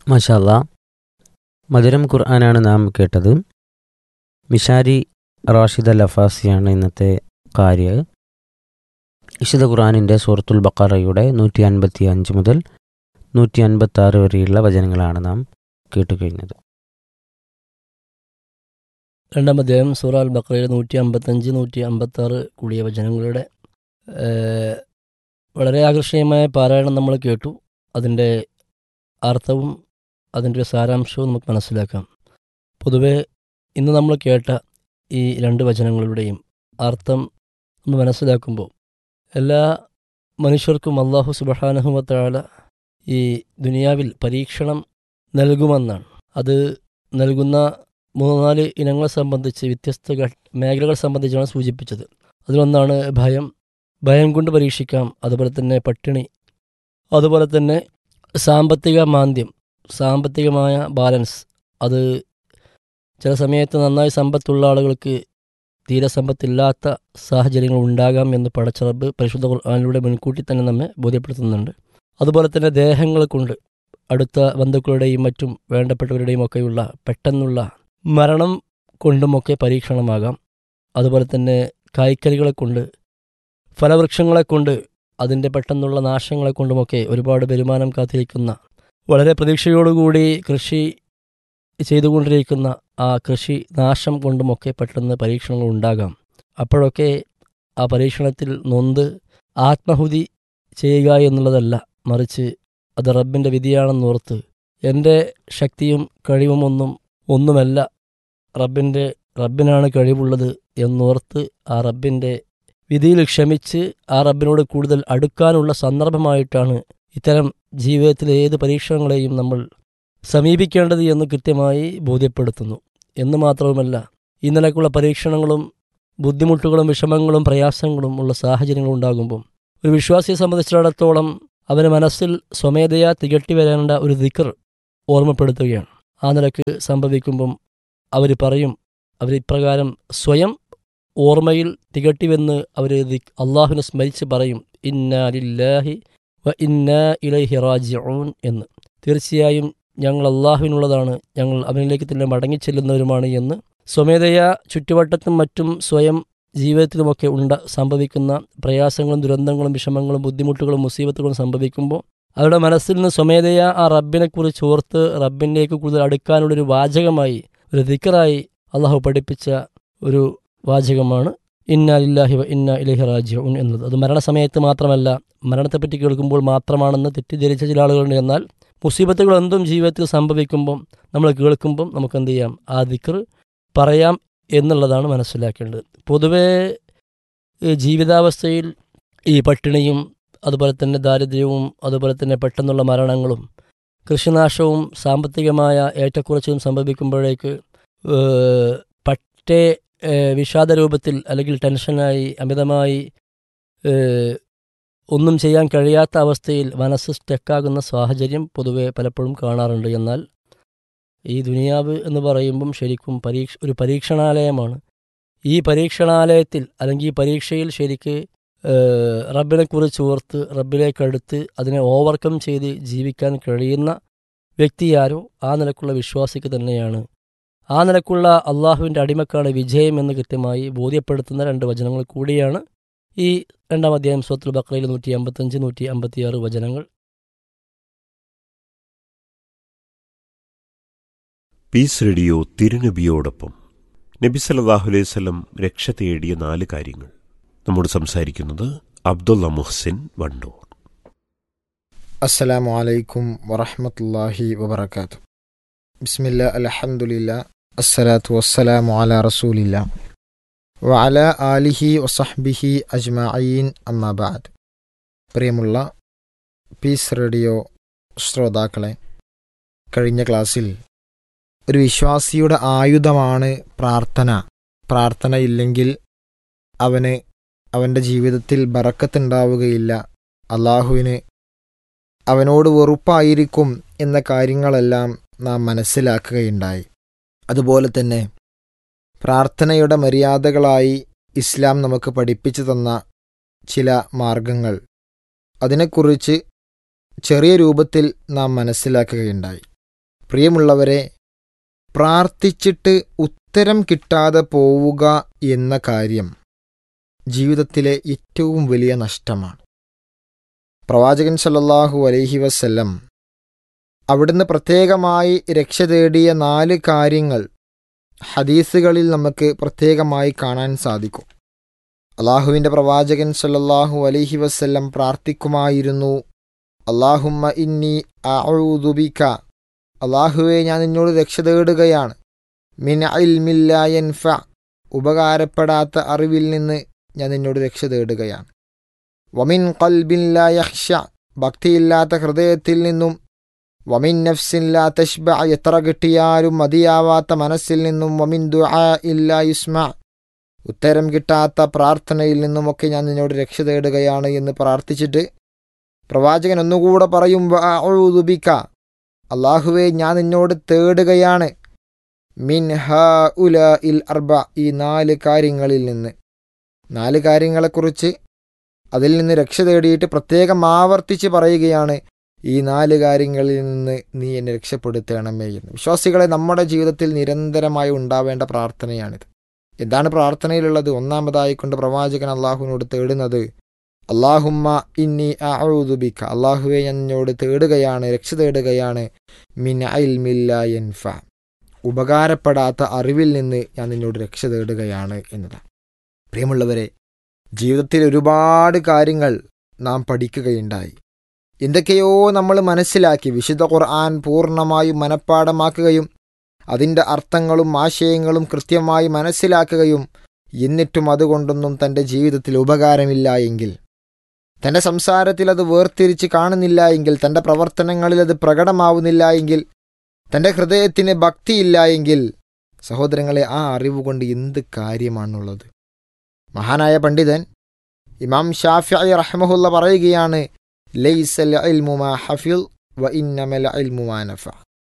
മഷാല്ല മധുരം ഖുർആനാണ് നാം കേട്ടത് മിഷാരി റാഷിദ ലഫാസിയാണ് ഇന്നത്തെ കാര്യ വിശുദ്ധ ഖുർആാനിൻ്റെ സൂറത്തുൽ ബക്കറയുടെ നൂറ്റി അൻപത്തി അഞ്ച് മുതൽ നൂറ്റി അൻപത്തി ആറ് വരെയുള്ള വചനങ്ങളാണ് നാം കേട്ടുകഴിഞ്ഞത് രണ്ടാം അധ്യായം സൂറ അൽ ബക്രയിലെ നൂറ്റി അമ്പത്തഞ്ച് നൂറ്റി അമ്പത്തി ആറ് കൂടിയ വചനങ്ങളുടെ ഏഹ്, വളരെ ആകർഷണീയമായ പാരായണം നമ്മൾ കേട്ടു അതിൻ്റെ അർത്ഥവും അതിൻ്റെ ഒരു സാരാംശവും നമുക്ക് മനസ്സിലാക്കാം പൊതുവെ ഇന്ന് നമ്മൾ കേട്ട ഈ രണ്ട് വചനങ്ങളുടെയും അർത്ഥം നമ്മൾ മനസ്സിലാക്കുമ്പോൾ എല്ലാ മനുഷ്യർക്കും അള്ളാഹു സുബഹാനഹുമത്താല ഈ ദുനിയാവിൽ പരീക്ഷണം നൽകുമെന്നാണ് അത് നൽകുന്ന മൂന്ന് നാല് ഇനങ്ങളെ സംബന്ധിച്ച് വ്യത്യസ്ത ഘ- മേഖലകൾ സംബന്ധിച്ചാണ് സൂചിപ്പിച്ചത് അതിലൊന്നാണ് ഭയം ഭയം കൊണ്ട് പരീക്ഷിക്കാം അതുപോലെ തന്നെ പട്ടിണി അതുപോലെ തന്നെ സാമ്പത്തിക മാന്ദ്യം സാമ്പത്തികമായ ബാലൻസ് അത് ചില സമയത്ത് നന്നായി സമ്പത്തുള്ള ആളുകൾക്ക് തീരെ സമ്പത്തില്ലാത്ത സാഹചര്യങ്ങൾ ഉണ്ടാകാം എന്ന് പടച്ചറബ് പരിശുദ്ധ ഖുർആാനിലൂടെ മുൻകൂട്ടി തന്നെ നമ്മെ ബോധ്യപ്പെടുത്തുന്നുണ്ട് അതുപോലെ തന്നെ ദേഹങ്ങൾ കൊണ്ട് അടുത്ത ബന്ധുക്കളുടെയും മറ്റും വേണ്ടപ്പെട്ടവരുടെയും ഒക്കെയുള്ള പെട്ടെന്നുള്ള മരണം കൊണ്ടുമൊക്കെ പരീക്ഷണമാകാം അതുപോലെ തന്നെ കായ്ക്കറികളെ കൊണ്ട് ഫലവൃക്ഷങ്ങളെ കൊണ്ട് അതിൻ്റെ പെട്ടെന്നുള്ള നാശങ്ങളെ കൊണ്ടുമൊക്കെ ഒരുപാട് വരുമാനം കാത്തിരിക്കുന്ന വളരെ പ്രതീക്ഷയോടുകൂടി കൃഷി ചെയ്തുകൊണ്ടിരിക്കുന്ന ആ കൃഷി നാശം കൊണ്ടുമൊക്കെ പെട്ടെന്ന് പരീക്ഷണങ്ങൾ ഉണ്ടാകാം അപ്പോഴൊക്കെ ആ പരീക്ഷണത്തിൽ നൊന്ത് ആത്മഹുതി ചെയ്യുക എന്നുള്ളതല്ല മറിച്ച് അത് റബ്ബിൻ്റെ വിധിയാണെന്നോർത്ത് എൻ്റെ ശക്തിയും കഴിവുമൊന്നും ഒന്നുമല്ല റബ്ബിൻ്റെ റബ്ബിനാണ് കഴിവുള്ളത് എന്നോർത്ത് ആ റബ്ബിൻ്റെ വിധിയിൽ ക്ഷമിച്ച് ആ റബ്ബിനോട് കൂടുതൽ അടുക്കാനുള്ള സന്ദർഭമായിട്ടാണ് ഇത്തരം ജീവിതത്തിലെ ഏത് പരീക്ഷണങ്ങളെയും നമ്മൾ സമീപിക്കേണ്ടത് എന്ന് കൃത്യമായി ബോധ്യപ്പെടുത്തുന്നു എന്ന് മാത്രവുമല്ല ഈ നിലക്കുള്ള പരീക്ഷണങ്ങളും ബുദ്ധിമുട്ടുകളും വിഷമങ്ങളും പ്രയാസങ്ങളും ഉള്ള സാഹചര്യങ്ങൾ ഉണ്ടാകുമ്പോൾ ഒരു വിശ്വാസിയെ സംബന്ധിച്ചിടത്തോളം അവന് മനസ്സിൽ സ്വമേധയാ തികട്ടി വരേണ്ട ഒരു ദിക്കർ ഓർമ്മപ്പെടുത്തുകയാണ് ആ നിലക്ക് സംഭവിക്കുമ്പം അവർ പറയും അവർ ഇപ്രകാരം സ്വയം ഓർമ്മയിൽ തികട്ടിവെന്ന് അവർ അള്ളാഹുവിനെ സ്മരിച്ച് പറയും ഇന്നാ ലില്ലാഹി വ ഇന്നാ ഇലൈഹി റാജിഊൻ എന്ന് തീർച്ചയായും ഞങ്ങൾ അള്ളാഹുവിനുള്ളതാണ് ഞങ്ങൾ അവനിലേക്ക് തന്നെ മടങ്ങിച്ചെല്ലുന്നവരുമാണ് എന്ന് സ്വമേധയാ ചുറ്റുവട്ടത്തും മറ്റും സ്വയം ജീവിതത്തിലുമൊക്കെ ഉണ്ട സംഭവിക്കുന്ന പ്രയാസങ്ങളും ദുരന്തങ്ങളും വിഷമങ്ങളും ബുദ്ധിമുട്ടുകളും മുസീബത്തുകളും സംഭവിക്കുമ്പോൾ അവരുടെ മനസ്സിൽ നിന്ന് സ്വമേധയാ ആ റബ്ബിനെക്കുറിച്ച് ഓർത്ത് റബ്ബിലേക്ക് കൂടുതൽ അടുക്കാനുള്ളൊരു വാചകമായി ഒരു ദിക്കറായി അള്ളാഹു പഠിപ്പിച്ച ഒരു വാചകമാണ് ഇന്നാ ലില്ലാഹി വ ഇന്നാ ഇലൈഹി റാജിഊൻ എന്നത് അത് മരണസമയത്ത് മാത്രമല്ല മരണത്തെപ്പറ്റി കേൾക്കുമ്പോൾ മാത്രമാണെന്ന് തെറ്റിദ്ധരിച്ച ചില ആളുകളുണ്ട് എന്നാൽ മുസീബത്തുകൾ എന്തും ജീവിതത്തിൽ സംഭവിക്കുമ്പം നമ്മൾ കേൾക്കുമ്പം നമുക്ക് എന്ത് ചെയ്യാം ആ ദിക്കർ പറയാം എന്നുള്ളതാണ് മനസ്സിലാക്കേണ്ടത് പൊതുവേ ഈ ജീവിതാവസ്ഥയിൽ ഈ പട്ടിണിയും അതുപോലെ തന്നെ ദാരിദ്ര്യവും അതുപോലെ തന്നെ പെട്ടെന്നുള്ള മരണങ്ങളും കൃഷിനാശവും സാമ്പത്തികമായ ഏറ്റക്കുറച്ചിലും സംഭവിക്കുമ്പോഴേക്ക് ഏഹ്, പറ്റേ ഏഹ്, വിഷാദ രൂപത്തിൽ അല്ലെങ്കിൽ ടെൻഷനായി അമിതമായി ഏഹ്, ഒന്നും ചെയ്യാൻ കഴിയാത്ത അവസ്ഥയിൽ മനസ്സ് സ്റ്റക്കാകുന്ന സാഹചര്യം പൊതുവെ പലപ്പോഴും കാണാറുണ്ട് എന്നാൽ ഈ ദുനിയാവ് എന്ന് പറയുമ്പം ശരിക്കും പരീക്ഷ ഒരു പരീക്ഷണാലയമാണ് ഈ പരീക്ഷണാലയത്തിൽ അല്ലെങ്കിൽ ഈ പരീക്ഷയിൽ ശരിക്ക് ഏഹ്, റബ്ബിനെക്കുറിച്ച് ഓർത്ത് റബ്ബിലേക്കടുത്ത് അതിനെ ഓവർകം ചെയ്ത് ജീവിക്കാൻ കഴിയുന്ന വ്യക്തിയാരോ ആ നിലക്കുള്ള വിശ്വാസിക്ക് തന്നെയാണ് ആ നിലക്കുള്ള അള്ളാഹുവിൻ്റെ അടിമക്കാണ് വിജയം എന്ന് കൃത്യമായി ബോധ്യപ്പെടുത്തുന്ന രണ്ട് വചനങ്ങൾ കൂടിയാണ് ഈ രണ്ടാം അധ്യായം സ്വത്തുൽ ബക്രയിൽ നൂറ്റി അമ്പത്തഞ്ച് നൂറ്റി അമ്പത്തിയാറ് വചനങ്ങൾ പീസ് റേഡിയോ തിരുനബിയോടൊപ്പം നബി സല്ലല്ലാഹു അലൈഹി വസല്ലം രക്ഷ തേടിയ നാല് കാര്യങ്ങൾ നമ്മോട് സംസാരിക്കുന്നത് അബ്ദുള്ള മുഹ്സിൻ വണ്ടൂർ അസ്സലാമു അലൈക്കും വറഹ്മത്തുള്ളാഹി വബറകാത്തു ബിസ്മില്ല അൽഹംദുലില്ല അസ്സലാത്തു വസ്സലാമു അലാ റസൂലില്ല വഅല ആലിഹി വസഹ്ബിഹി അജ്മഈൻ അമ്മാ ബഅദ് പ്രിയമുള്ള പീസ് റേഡിയോ ശ്രോതാക്കളെ കഴിഞ്ഞ ക്ലാസ്സിൽ ഒരു വിശ്വാസിയുടെ ആയുധമാണ് പ്രാർത്ഥന പ്രാർത്ഥനയില്ലെങ്കിൽ അവന് അവൻ്റെ ജീവിതത്തിൽ ബറക്കത്തുണ്ടാവുകയില്ല അള്ളാഹുവിന് അവനോട് വെറുപ്പായിരിക്കും എന്ന കാര്യങ്ങളെല്ലാം നാം മനസ്സിലാക്കുകയുണ്ടായി അതുപോലെ തന്നെ പ്രാർത്ഥനയുടെ മര്യാദകളായി ഇസ്ലാം നമുക്ക് പഠിപ്പിച്ചു തന്ന ചില മാർഗങ്ങൾ അതിനെക്കുറിച്ച് ചെറിയ രൂപത്തിൽ നാം മനസ്സിലാക്കുകയുണ്ടായി പ്രിയമുള്ളവരെ പ്രാർത്ഥിച്ചിട്ട് ഉത്തരം കിട്ടാതെ പോവുക എന്ന കാര്യം ജീവിതത്തിലെ ഏറ്റവും വലിയ നഷ്ടമാണ് പ്രവാചകൻ സല്ലല്ലാഹു അലൈഹി വസല്ലം അവിടുന്ന് പ്രത്യേകമായി രക്ഷ തേടിയ നാല് കാര്യങ്ങൾ ഹദീസുകളിൽ നമുക്ക് പ്രത്യേകമായി കാണാൻ സാധിക്കും അള്ളാഹുവിൻ്റെ പ്രവാചകൻ സല്ലല്ലാഹു അലൈഹി വസല്ലം പ്രാർത്ഥിക്കുമായിരുന്നു അള്ളാഹുമ്മ ഇന്നി അഊദുബിക അള്ളാഹുവെ ഞാൻ നിന്നോട് രക്ഷ തേടുകയാണ് മിൻ ഇൽമില്ലായൻഫ ഉപകാരപ്പെടാത്ത അറിവിൽ നിന്ന് ഞാൻ നിന്നോട് രക്ഷ തേടുകയാണ് വമിൻ കൽബിൻ യഹ്ഷ ഭക്തിയില്ലാത്ത ഹൃദയത്തിൽ നിന്നും വമിൻ നഫ്സിൻ ലാ തഷ്ബ എത്ര കിട്ടിയാലും മതിയാവാത്ത മനസ്സിൽ നിന്നും വമിൻ ദുആ ഇല്ലാ യുസ്മ ഉത്തരം കിട്ടാത്ത പ്രാർത്ഥനയിൽ നിന്നുമൊക്കെ ഞാൻ നിന്നോട് രക്ഷ തേടുകയാണ് എന്ന് പ്രാർത്ഥിച്ചിട്ട് പ്രവാചകൻ ഒന്നുകൂടെ പറയും ബിക്ക അള്ളാഹുവെ ഞാൻ നിന്നോട് തേടുകയാണ് മിൻ ഹ ഉല ഇൽ അർബ ഈ നാല് കാര്യങ്ങളിൽ നിന്ന് നാല് കാര്യങ്ങളെക്കുറിച്ച് അതിൽ നിന്ന് രക്ഷ തേടിയിട്ട് പ്രത്യേകം ആവർത്തിച്ച് പറയുകയാണ് ഈ നാല് കാര്യങ്ങളിൽ നിന്ന് നീ എന്നെ രക്ഷപ്പെടുത്തണമേ എന്ന് വിശ്വാസികളെ നമ്മുടെ ജീവിതത്തിൽ നിരന്തരമായി ഉണ്ടാവേണ്ട പ്രാർത്ഥനയാണിത് എന്താണ് പ്രാർത്ഥനയിലുള്ളത് ഒന്നാമതായിക്കൊണ്ട് പ്രവാചകൻ അള്ളാഹുവിനോട് തേടുന്നത് അള്ളാഹുമ്മ ഇന്നി അഊദുബിക്ക അള്ളാഹുവെ ഞാൻ നിന്നോട് തേടുകയാണ് രക്ഷ തേടുകയാണ് മിൻ ഇൽമില്ല യൻഫ ഉപകാരപ്പെടാത്ത അറിവിൽ നിന്ന് ഞാൻ നിന്നോട് രക്ഷ തേടുകയാണ് എന്നതാണ് പ്രിയമുള്ളവരെ ജീവിതത്തിൽ ഒരുപാട് കാര്യങ്ങൾ നാം പഠിക്കുകയുണ്ടായി എന്തൊക്കെയോ നമ്മൾ മനസ്സിലാക്കി വിശുദ്ധ ഖുർആൻ പൂർണ്ണമായും മനഃപ്പാടമാക്കുകയും അതിൻ്റെ അർത്ഥങ്ങളും ആശയങ്ങളും കൃത്യമായി മനസ്സിലാക്കുകയും എന്നിട്ടും അതുകൊണ്ടൊന്നും തൻ്റെ ജീവിതത്തിൽ ഉപകാരമില്ല എങ്കിൽ തൻ്റെ സംസാരത്തിൽ അത് വേർതിരിച്ച് കാണുന്നില്ല എങ്കിൽ തൻ്റെ പ്രവർത്തനങ്ങളിൽ അത് പ്രകടമാവുന്നില്ല എങ്കിൽ തൻ്റെ ഹൃദയത്തിന് ഭക്തിയില്ല എങ്കിൽ സഹോദരങ്ങളെ ആ അറിവ് കൊണ്ട് എന്ത് കാര്യമാണുള്ളത് മഹാനായ പണ്ഡിതൻ ഇമാം ഷാഫി റഹ്മഹുല്ല പറയുകയാണ് ലൈസൽ ഇൽമുമാ ഹഫിൽ വ ഇന്നമൽ ഇൽമുമാ നഫ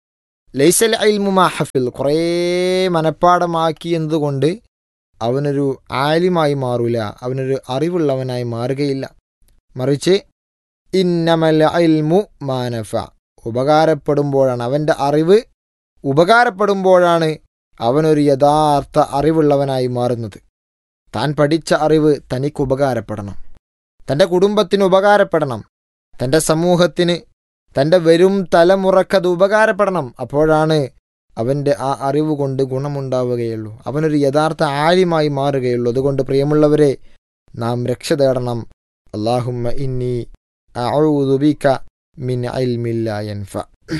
ലൈസൽ ഇൽമുമാ ഹഫിൽ കുറേ മനഃപ്പാടമാക്കി എന്നതുകൊണ്ട് അവനൊരു ആലിമായി മാറൂല അവനൊരു അറിവുള്ളവനായി മാറുകയില്ല മറിച്ച് ഇന്നമൽ ഇൽമു മാനഫ ഉപകാരപ്പെടുമ്പോഴാണ് അവൻ്റെ അറിവ് ഉപകാരപ്പെടുമ്പോഴാണ് അവനൊരു യഥാർത്ഥ അറിവുള്ളവനായി മാറുന്നത് താൻ പഠിച്ച അറിവ് തനിക്ക് ഉപകാരപ്പെടണം തൻ്റെ കുടുംബത്തിന് ഉപകാരപ്പെടണം തൻ്റെ സമൂഹത്തിന് തൻ്റെ വരും തലമുറക്കത് ഉപകാരപ്പെടണം അപ്പോഴാണ് അവൻ്റെ ആ അറിവ് കൊണ്ട് ഗുണമുണ്ടാവുകയുള്ളൂ അവനൊരു യഥാർത്ഥ ആര്യമായി മാറുകയുള്ളൂ അതുകൊണ്ട് പ്രിയമുള്ളവരെ നാം രക്ഷ തേടണം അള്ളാഹുമ്മ ഇന്നി അഊദുബിക മിൻ ഇൽമില്ല യൻഫ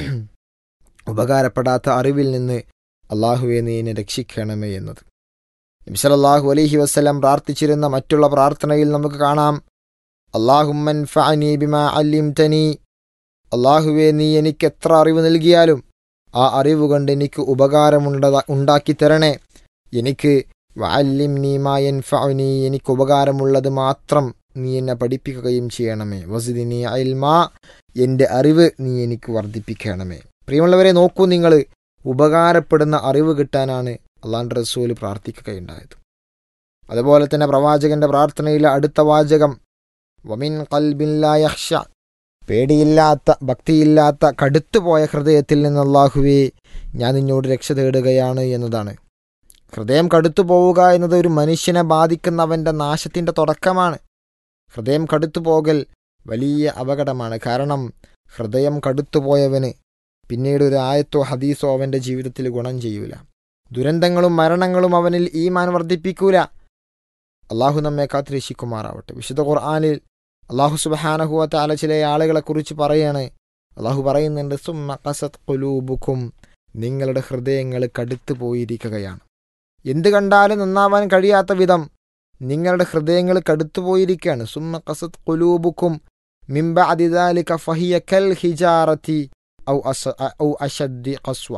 ഉപകാരപ്പെടാത്ത അറിവിൽ നിന്ന് അള്ളാഹുവെ നീ എന്നെ രക്ഷിക്കണമേ എന്നത് നബിസലല്ലാഹു അലൈഹി വസ്സലാം പ്രാർത്ഥിച്ചിരുന്ന മറ്റുള്ള പ്രാർത്ഥനയിൽ നമുക്ക് കാണാം അള്ളാഹുമ്മൻ ഫഅനി ബിമാ അല്ലിംതനി അള്ളാഹുവെ നീ എനിക്ക് എത്ര അറിവ് നൽകിയാലും ആ അറിവ് കൊണ്ട് എനിക്ക് ഉപകാരമുണ്ട ഉണ്ടാക്കി തരണേ എനിക്ക് വഅല്ലിം നീമായൻ ഫഅനി എനിക്ക് ഉപകാരമുള്ളത് മാത്രം നീ എന്നെ പഠിപ്പിക്കുകയും ചെയ്യണമേ വസുദിനി അൽമാ എൻ്റെ അറിവ് നീ എനിക്ക് വർദ്ധിപ്പിക്കണമേ പ്രിയമുള്ളവരെ നോക്കൂ നിങ്ങൾ ഉപകാരപ്പെടുന്ന അറിവ് കിട്ടാനാണ് അള്ളാൻ്റെ റസൂല് പ്രാർത്ഥിക്കുകയുണ്ടായത് അതുപോലെ തന്നെ പ്രവാചകന്റെ പ്രാർത്ഥനയിലെ അടുത്ത വാചകം വമിൻ കൽബില്ലായക്ഷ പേടിയില്ലാത്ത ഭക്തിയില്ലാത്ത കടുത്തുപോയ ഹൃദയത്തിൽ നിന്ന് അള്ളാഹുവേ ഞാൻ നിന്നോട് രക്ഷ തേടുകയാണ് എന്നതാണ് ഹൃദയം കടുത്തു പോവുക എന്നത് ഒരു മനുഷ്യനെ ബാധിക്കുന്ന അവൻ്റെ നാശത്തിൻ്റെ തുടക്കമാണ് ഹൃദയം കടുത്തു പോകൽ വലിയ അപകടമാണ് കാരണം ഹൃദയം കടുത്തുപോയവന് പിന്നീട് ഒരു ആയത്തോ ഹദീസോ അവൻ്റെ ജീവിതത്തിൽ ഗുണം ചെയ്യൂല ദുരന്തങ്ങളും മരണങ്ങളും അവനിൽ ഈമാൻ വർദ്ധിപ്പിക്കൂല അള്ളാഹു നമ്മെ കാത്തിരക്ഷിക്കുമാറാവട്ടെ വിശുദ്ധ ഖുർആാനിൽ അള്ളാഹു സുബഹാനഹുവത്ത അല ചില ആളുകളെക്കുറിച്ച് പറയാണ് അള്ളാഹു പറയുന്നുണ്ട് സുമ്മ കസത് കുലൂബുക്കും നിങ്ങളുടെ ഹൃദയങ്ങൾ കടുത്തു പോയിരിക്കുകയാണ് എന്ത് കണ്ടാലും നന്നാവാൻ കഴിയാത്ത വിധം നിങ്ങളുടെ ഹൃദയങ്ങൾ കടുത്തു പോയിരിക്കുകയാണ് സുമ്മ കസത് കുലൂബുക്കും മിംബ അതിദാലിക ഫഹിയ കൽ ഹിജാറത്തി ഔ അസ ഔ അഷദ്ദി ഖസ്വ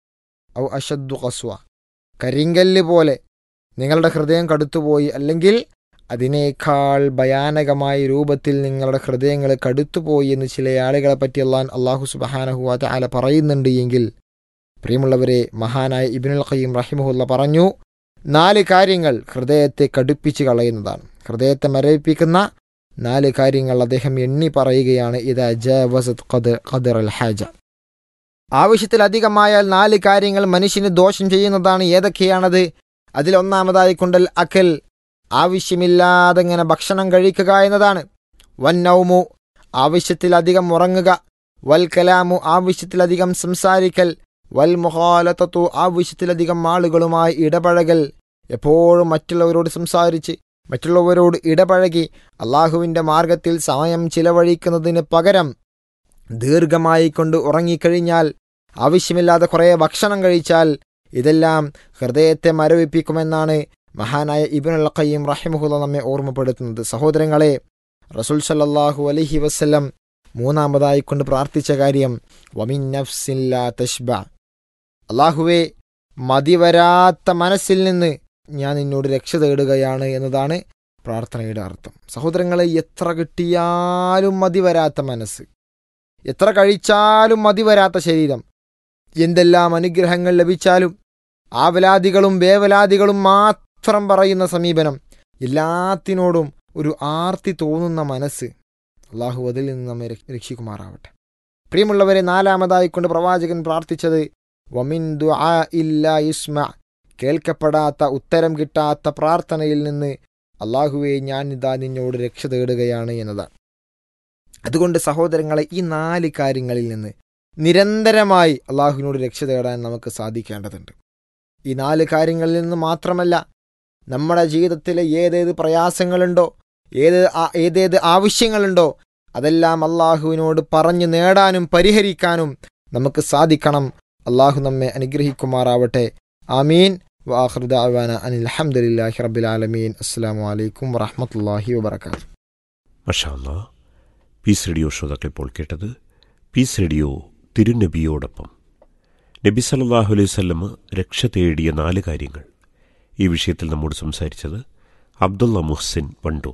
ഔ അഷദ്ദു ഖസ്വ കരിങ്കല്ല് പോലെ നിങ്ങളുടെ ഹൃദയം കടുത്തുപോയി അല്ലെങ്കിൽ അതിനേക്കാൾ ഭയാനകമായ രൂപത്തിൽ നിങ്ങളുടെ ഹൃദയങ്ങൾ കടുത്തുപോയി എന്ന് ചില ആളുകളെ പറ്റി അള്ളാൻ അള്ളാഹു സുബഹാനഹുവാത്ത ആല പറയുന്നുണ്ട് എങ്കിൽ പ്രിയമുള്ളവരെ മഹാനായ ഇബിനുൽ ഖയ്യം റഹിമഹുല്ല പറഞ്ഞു നാല് കാര്യങ്ങൾ ഹൃദയത്തെ കടുപ്പിച്ച് കളയുന്നതാണ് ഹൃദയത്തെ മരവിപ്പിക്കുന്ന നാല് കാര്യങ്ങൾ അദ്ദേഹം എണ്ണി പറയുകയാണ് ഇത് ജവസത് ഖദർ ഖദർ അൽ ഹാജ ആവശ്യത്തിലധികമായാൽ നാല് കാര്യങ്ങൾ മനുഷ്യന് ദോഷം ചെയ്യുന്നതാണ് ഏതൊക്കെയാണത് അതിലൊന്നാമതായി കൊണ്ടൽ അക്കൽ ആവശ്യമില്ലാതെ ഇങ്ങനെ ഭക്ഷണം കഴിക്കുക എന്നതാണ് വൻ നൗമു ആവശ്യത്തിലധികം ഉറങ്ങുക വൽ കലാമു ആവശ്യത്തിലധികം സംസാരിക്കൽ വൽ മുഹാലത്തത്തു ആവശ്യത്തിലധികം ആളുകളുമായി ഇടപഴകൽ എപ്പോഴും മറ്റുള്ളവരോട് സംസാരിച്ച് മറ്റുള്ളവരോട് ഇടപഴകി അള്ളാഹുവിൻ്റെ മാർഗത്തിൽ സമയം ചിലവഴിക്കുന്നതിന് പകരം ദീർഘമായി കൊണ്ട് ഉറങ്ങിക്കഴിഞ്ഞാൽ ആവശ്യമില്ലാതെ കുറേ ഭക്ഷണം കഴിച്ചാൽ ഇതെല്ലാം ഹൃദയത്തെ മരവിപ്പിക്കുമെന്നാണ് മഹാനായ ഇബിനുൽ ഖയ്യം റഹിമുഹുല്ല നമ്മെ ഓർമ്മപ്പെടുത്തുന്നത് സഹോദരങ്ങളെ റസുൽ സല്ലല്ലാഹു അലൈഹി വസല്ലം മൂന്നാമതായി കൊണ്ട് പ്രാർത്ഥിച്ച കാര്യം വമിൻ നഫ്സില്ലാ തഷ്ബ അള്ളാഹുവെ മതിവരാത്ത മനസ്സിൽ നിന്ന് ഞാൻ നിന്നോട് രക്ഷ തേടുകയാണ് എന്നതാണ് പ്രാർത്ഥനയുടെ അർത്ഥം സഹോദരങ്ങളെ എത്ര കിട്ടിയാലും മതി വരാത്ത മനസ്സ് എത്ര കഴിച്ചാലും മതി വരാത്ത ശരീരം എന്തെല്ലാം അനുഗ്രഹങ്ങൾ ലഭിച്ചാലും ആവലാദികളും വേവലാദികളും മാത്രം പറയുന്ന സമീപനം എല്ലാത്തിനോടും ഒരു ആർത്തി തോന്നുന്ന മനസ്സ് അള്ളാഹു അതിൽ നിന്ന് നമ്മെ രക്ഷ- രക്ഷിക്കുമാറാവട്ടെ പ്രിയമുള്ളവരെ നാലാമതായി കൊണ്ട് പ്രവാചകൻ പ്രാർത്ഥിച്ചത് വമിൻ ദുആ ഇല്ലാ യുസ്മ കേൾക്കപ്പെടാത്ത ഉത്തരം കിട്ടാത്ത പ്രാർത്ഥനയിൽ നിന്ന് അള്ളാഹുവെ ഞാൻ ഇതാ നിന്നോട് രക്ഷ തേടുകയാണ് എന്നതാണ് അതുകൊണ്ട് സഹോദരങ്ങളെ ഈ നാല് കാര്യങ്ങളിൽ നിന്ന് നിരന്തരമായി അള്ളാഹുവിനോട് രക്ഷ തേടാൻ നമുക്ക് സാധിക്കേണ്ടതുണ്ട് ഈ നാല് കാര്യങ്ങളിൽ നിന്ന് മാത്രമല്ല നമ്മുടെ ജീവിതത്തിലെ ഏതേത് പ്രയാസങ്ങളുണ്ടോ ഏത് ആ- ഏതേത് ആവശ്യങ്ങളുണ്ടോ അതെല്ലാം അള്ളാഹുവിനോട് പറഞ്ഞു നേടാനും പരിഹരിക്കാനും നമുക്ക് സാധിക്കണം അള്ളാഹു നമ്മെ അനുഗ്രഹിക്കുമാറാവട്ടെ ആമീൻ വാഹൃദ അവാന അനിൽ അഹമ്മദില്ലാഹി റബ്ബിൽ ആലമീൻ അസ്സാം വലൈക്കും വറഹമത്തല്ലാഹി വബർക്കാത്തു മഷാല്ല പീസ് റേഡിയോ ശ്രോതാക്കൾ ഇപ്പോൾ കേട്ടത് പീസ് റേഡിയോ തിരുനബിയോടൊപ്പം നബി സല്ലല്ലാഹു അലൈഹി വസല്ലമ രക്ഷ തേടിയ നാല് കാര്യങ്ങൾ ഈ വിഷയത്തിൽ നമ്മോട് സംസാരിച്ചത് അബ്ദുള്ള മുഹ്സിൻ വണ്ടൂർ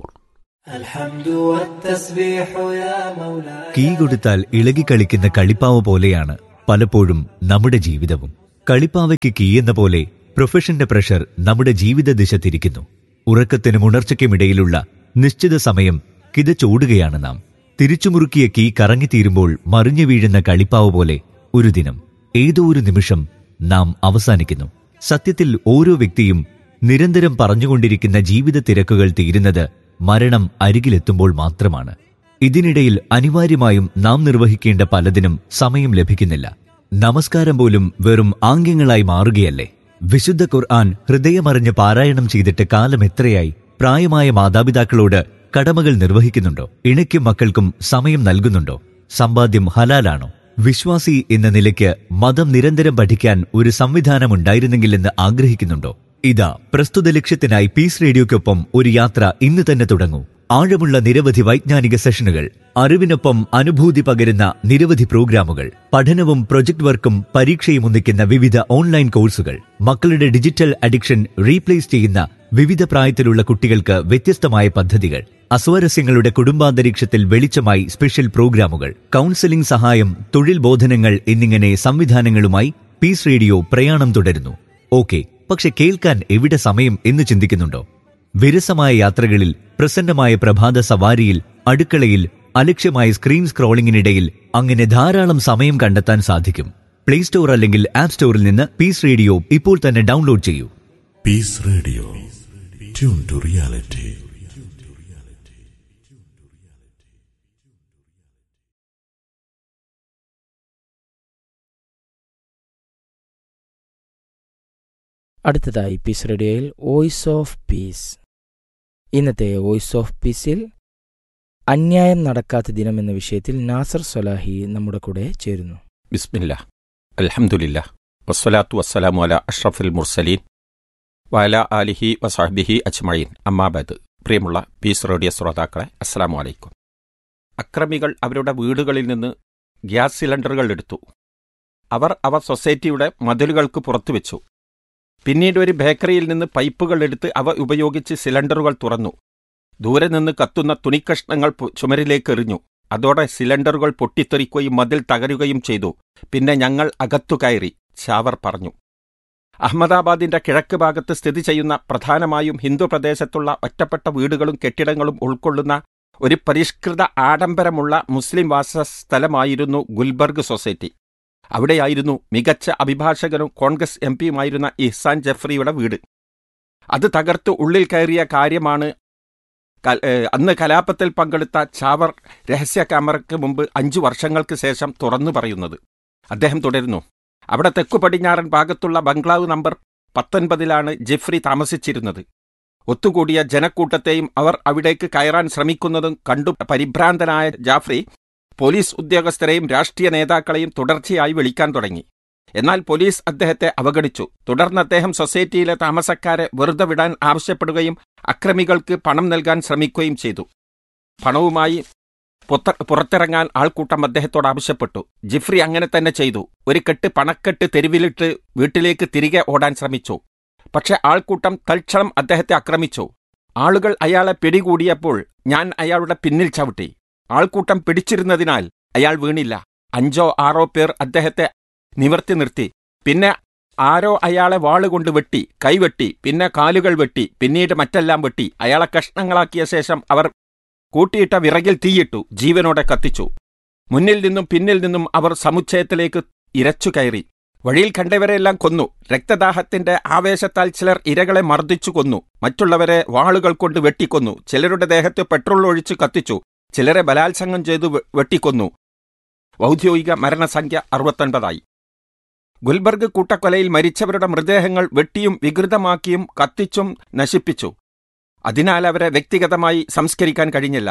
الحمد والتسبيح يا مولاي കീ കൊടുത്താൽ ഇളകിക്കളിക്കുന്ന കളിപ്പാവ പോലെയാണ് പലപ്പോഴും നമ്മുടെ ജീവിതവും കളിപ്പാവയ്ക്ക് കീ എന്ന പോലെ പ്രൊഫഷന്റെ പ്രഷർ നമ്മുടെ ജീവിത ദിശ തിരിക്കുന്നു ഉറക്കത്തിനും ഉണർച്ചയ്ക്കുമിടയിലുള്ള നിശ്ചിത സമയം കിതച്ചോടുകയാണ് നാം തിരിച്ചുമുറുക്കിയ കീ കറങ്ങിത്തീരുമ്പോൾ മറിഞ്ഞു വീഴുന്ന കളിപ്പാവ് പോലെ ഒരു ദിനം ഏതോ ഒരു നിമിഷം നാം അവസാനിക്കുന്നു സത്യത്തിൽ ഓരോ വ്യക്തിയും നിരന്തരം പറഞ്ഞുകൊണ്ടിരിക്കുന്ന ജീവിത തിരക്കുകൾ തീരുന്നത് മരണം അരികിലെത്തുമ്പോൾ മാത്രമാണ് ഇതിനിടയിൽ അനിവാര്യമായും നാം നിർവഹിക്കേണ്ട പലതിനും സമയം ലഭിക്കുന്നില്ല നമസ്കാരം പോലും വെറും ആംഗ്യങ്ങളായി മാറുകയല്ലേ വിശുദ്ധ ഖുർആൻ ഹൃദയമറിഞ്ഞ് പാരായണം ചെയ്തിട്ട് കാലം എത്രയായി പ്രായമായ മാതാപിതാക്കളോട് കടമകൾ നിർവഹിക്കുന്നുണ്ടോ ഇണയ്ക്കും മക്കൾക്കും സമയം നൽകുന്നുണ്ടോ സമ്പാദ്യം ഹലാലാണോ വിശ്വാസി എന്ന നിലയ്ക്ക് മതം നിരന്തരം പഠിക്കാൻ ഒരു സംവിധാനം ഉണ്ടായിരുന്നെങ്കിലെന്ന് ആഗ്രഹിക്കുന്നുണ്ടോ ഇതാ പ്രസ്തുത ലക്ഷ്യത്തിനായി പീസ് റേഡിയോയ്ക്കൊപ്പം ഒരു യാത്ര ഇന്ന് തന്നെ തുടങ്ങൂ ആഴമുള്ള നിരവധി വൈജ്ഞാനിക സെഷനുകൾ അറിവിനൊപ്പം അനുഭൂതി പകരുന്ന നിരവധി പ്രോഗ്രാമുകൾ പഠനവും പ്രൊജക്ട് വർക്കും പരീക്ഷയും ഒന്നിക്കുന്ന വിവിധ ഓൺലൈൻ കോഴ്സുകൾ മക്കളുടെ ഡിജിറ്റൽ അഡിക്ഷൻ റീപ്ലേസ് ചെയ്യുന്ന വിവിധ പ്രായത്തിലുള്ള കുട്ടികൾക്ക് വ്യത്യസ്തമായ പദ്ധതികൾ അസ്വാരസ്യങ്ങളുടെ കുടുംബാന്തരീക്ഷത്തിൽ വെളിച്ചമായി സ്പെഷ്യൽ പ്രോഗ്രാമുകൾ കൗൺസിലിംഗ് സഹായം തൊഴിൽ ബോധനങ്ങൾ എന്നിങ്ങനെ സംവിധാനങ്ങളുമായി പീസ് റേഡിയോ പ്രയാണം തുടരുന്നു ഓക്കെ പക്ഷെ കേൾക്കാൻ എവിടെ സമയം എന്ന് ചിന്തിക്കുന്നുണ്ടോ വിരസമായ യാത്രകളിൽ പ്രസന്നമായ പ്രഭാത സവാരിയിൽ അടുക്കളയിൽ അലക്ഷ്യമായ സ്ക്രീൻ സ്ക്രോളിംഗിനിടയിൽ അങ്ങനെ ധാരാളം സമയം കണ്ടെത്താൻ സാധിക്കും പ്ലേ സ്റ്റോർ അല്ലെങ്കിൽ ആപ്പ് സ്റ്റോറിൽ നിന്ന് പീസ് റേഡിയോ ഇപ്പോൾ തന്നെ ഡൗൺലോഡ് ചെയ്യൂ Peace Radio. Tune to reality. അടുത്തതായി പീസ് റേഡിയോയിൽ വോയിസ് ഓഫ് പീസ് ഇന്നത്തെ വോയിസ് ഓഫ് പീസിൽ അന്യായം നടക്കാത്ത ദിനം എന്ന വിഷയത്തിൽ നാസർ സൊലാഹി നമ്മുടെ കൂടെ ചേരുന്നു ബിസ്മില്ല അൽഹംദുലില്ല വസ്സലാത്തു വസ്സലാമു അല അഷ്റഫുൽ മുർസലീൻ വഅല ആലിഹി വസാഹ്ബിഹി അജ്മഈൻ അമ്മാബദ് പ്രിയമുള്ള പീസ് റേഡിയോ ശ്രോതാക്കളെ അസ്സലാമു അലൈക്കും അക്രമികൾ അവരുടെ വീടുകളിൽ നിന്ന് ഗ്യാസ് സിലിണ്ടറുകൾ എടുത്തു അവർ അവ സൊസൈറ്റിയുടെ മതിലുകൾക്ക് പുറത്തു വെച്ചു പിന്നീട് ഒരു ബേക്കറിയിൽ നിന്ന് പൈപ്പുകൾ എടുത്ത് അവ ഉപയോഗിച്ച് സിലിണ്ടറുകൾ തുറന്നു ദൂരെ നിന്ന് കത്തുന്ന തുണിക്കഷ്ണങ്ങൾ പു- ചുമരിലേക്ക് എറിഞ്ഞു അതോടെ സിലിണ്ടറുകൾ പൊട്ടിത്തെറിക്കുകയും മതിൽ തകരുകയും ചെയ്തു പിന്നെ ഞങ്ങൾ അകത്തു കയറി ചാവർ പറഞ്ഞു അഹമ്മദാബാദിന്റെ കിഴക്ക് ഭാഗത്ത് സ്ഥിതി ചെയ്യുന്ന പ്രധാനമായും ഹിന്ദു പ്രദേശത്തുള്ള ഒറ്റപ്പെട്ട വീടുകളും കെട്ടിടങ്ങളും ഉൾക്കൊള്ളുന്ന ഒരു പരിഷ്കൃത ആഡംബരമുള്ള മുസ്ലിം വാസസ്ഥലമായിരുന്നു ഗുൽബർഗ് സൊസൈറ്റി അവിടെയായിരുന്നു മികച്ച അഭിഭാഷകനും കോൺഗ്രസ് എം പിയുമായിരുന്ന ഇഹ്സാൻ ജഫ്രിയുടെ വീട് അത് തകർത്ത് ഉള്ളിൽ കയറിയ കാര്യമാണ് കൽ- ഏ, അന്ന് കലാപത്തിൽ പങ്കെടുത്ത ചാവർ രഹസ്യ ക്യാമറയ്ക്ക് മുമ്പ് അഞ്ചു വർഷങ്ങൾക്ക് ശേഷം തുറന്നു പറയുന്നത് അദ്ദേഹം തുടരുന്നു അവിടെ തെക്കു പടിഞ്ഞാറൻ ഭാഗത്തുള്ള ബംഗ്ലാവ് നമ്പർ പത്തൊൻപതിലാണ് ജെഫ്രി താമസിച്ചിരുന്നത് ഒത്തുകൂടിയ ജനക്കൂട്ടത്തെയും അവർ അവിടേക്ക് കയറാൻ ശ്രമിക്കുന്നതും കണ്ടു പരിഭ്രാന്തനായ ജാഫ്രി പോലീസ് ഉദ്യോഗസ്ഥരെയും രാഷ്ട്രീയ നേതാക്കളെയും തുടർച്ചയായി വിളിക്കാൻ തുടങ്ങി എന്നാൽ പോലീസ് അദ്ദേഹത്തെ അവഗണിച്ചു തുടർന്ന് അദ്ദേഹം സൊസൈറ്റിയിലെ താമസക്കാരെ വെറുതെ വിടാൻ ആവശ്യപ്പെടുകയും അക്രമികൾക്ക് പണം നൽകാൻ ശ്രമിക്കുകയും ചെയ്തു പണവുമായി പുത്ത- പുറത്തിറങ്ങാൻ ആൾക്കൂട്ടം അദ്ദേഹത്തോട് ആവശ്യപ്പെട്ടു ജിഫ്രി അങ്ങനെ തന്നെ ചെയ്തു ഒരു കെട്ട് പണക്കെട്ട് തെരുവിലിട്ട് വീട്ടിലേക്ക് തിരികെ ഓടാൻ ശ്രമിച്ചു പക്ഷെ ആൾക്കൂട്ടം തൽക്ഷണം അദ്ദേഹത്തെ ആക്രമിച്ചു ആളുകൾ അയാളെ പിടികൂടിയപ്പോൾ ഞാൻ അയാളുടെ പിന്നിൽ ചവിട്ടി ആൾക്കൂട്ടം പിടിച്ചിരുന്നതിനാൽ അയാൾ വീണില്ല അഞ്ചോ ആറോ പേർ അദ്ദേഹത്തെ നിവർത്തി നിർത്തി പിന്നെ ആരോ അയാളെ വാളുകൊണ്ട് വെട്ടി കൈവെട്ടി പിന്നെ കാലുകൾ വെട്ടി പിന്നീട് മറ്റെല്ലാം വെട്ടി അയാളെ കഷ്ണങ്ങളാക്കിയ ശേഷം അവർ കൂട്ടിയിട്ട വിറകിൽ തീയിട്ടു ജീവനോടെ കത്തിച്ചു മുന്നിൽ നിന്നും പിന്നിൽ നിന്നും അവർ സമുച്ചയത്തിലേക്ക് ഇരച്ചു കയറി വഴിയിൽ കണ്ടവരെല്ലാം കൊന്നു രക്തദാഹത്തിന്റെ ആവേശത്താൽ ചിലർ ഇരകളെ മർദ്ദിച്ചു കൊന്നു മറ്റുള്ളവരെ വാളുകൾ കൊണ്ട് വെട്ടിക്കൊന്നു ചിലരുടെ ദേഹത്ത് പെട്രോൾ ഒഴിച്ച് കത്തിച്ചു ചിലരെ ബലാത്സംഗം ചെയ്തു വെ- വെട്ടിക്കൊന്നു ഔദ്യോഗിക മരണസംഖ്യ അറുപത്തൊൻപതായി ഗുൽബർഗ് കൂട്ടക്കൊലയിൽ മരിച്ചവരുടെ മൃതദേഹങ്ങൾ വെട്ടിയും വികൃതമാക്കിയും കത്തിച്ചും നശിപ്പിച്ചു അതിനാൽ അവരെ വ്യക്തിഗതമായി സംസ്കരിക്കാൻ കഴിഞ്ഞില്ല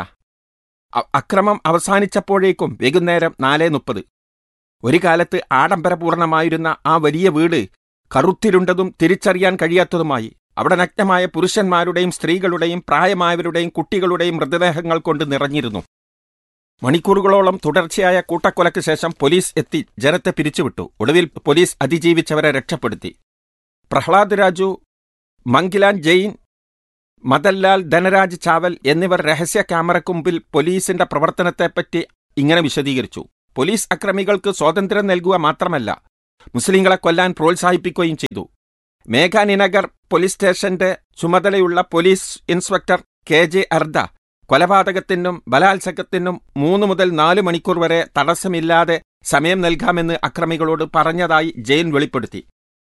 അ- അക്രമം അവസാനിച്ചപ്പോഴേക്കും വൈകുന്നേരം നാല് മുപ്പത് ഒരു കാലത്ത് ആഡംബരപൂർണമായിരുന്ന ആ വലിയ വീട് കറുത്തിരുണ്ടതും തിരിച്ചറിയാൻ കഴിയാത്തതുമായി അവിടെ നഗ്നമായ പുരുഷന്മാരുടെയും സ്ത്രീകളുടെയും പ്രായമായവരുടെയും കുട്ടികളുടെയും മൃതദേഹങ്ങൾ കൊണ്ട് നിറഞ്ഞിരുന്നു മണിക്കൂറുകളോളം തുടർച്ചയായ കൂട്ടക്കൊലയ്ക്ക് ശേഷം പോലീസ് എത്തി ജനത്തെ പിരിച്ചുവിട്ടു ഒടുവിൽ പോലീസ് അതിജീവിച്ചവരെ രക്ഷപ്പെടുത്തി പ്രഹ്ലാദ് രാജു മങ്കിലാൻ ജെയിൻ മദൻലാൽ ധനരാജ് ചാവൽ എന്നിവർ രഹസ്യ ക്യാമറയ്ക്ക് മുമ്പിൽ പോലീസിന്റെ പ്രവർത്തനത്തെപ്പറ്റി ഇങ്ങനെ വിശദീകരിച്ചു പോലീസ് അക്രമികൾക്ക് സ്വാതന്ത്ര്യം നൽകുക മാത്രമല്ല മുസ്ലിങ്ങളെ കൊല്ലാൻ പ്രോത്സാഹിപ്പിക്കുകയും ചെയ്തു മേഘാനിനഗർ പോലീസ് സ്റ്റേഷന്റെ ചുമതലയുള്ള police inspector K J Erda കൊലപാതകത്തിനും ബലാത്സംഗത്തിനും മൂന്ന് മുതൽ നാല് മണിക്കൂർ വരെ തടസ്സമില്ലാതെ സമയം നൽകാമെന്ന് അക്രമികളോട് പറഞ്ഞതായി ജെയിൻ വെളിപ്പെടുത്തി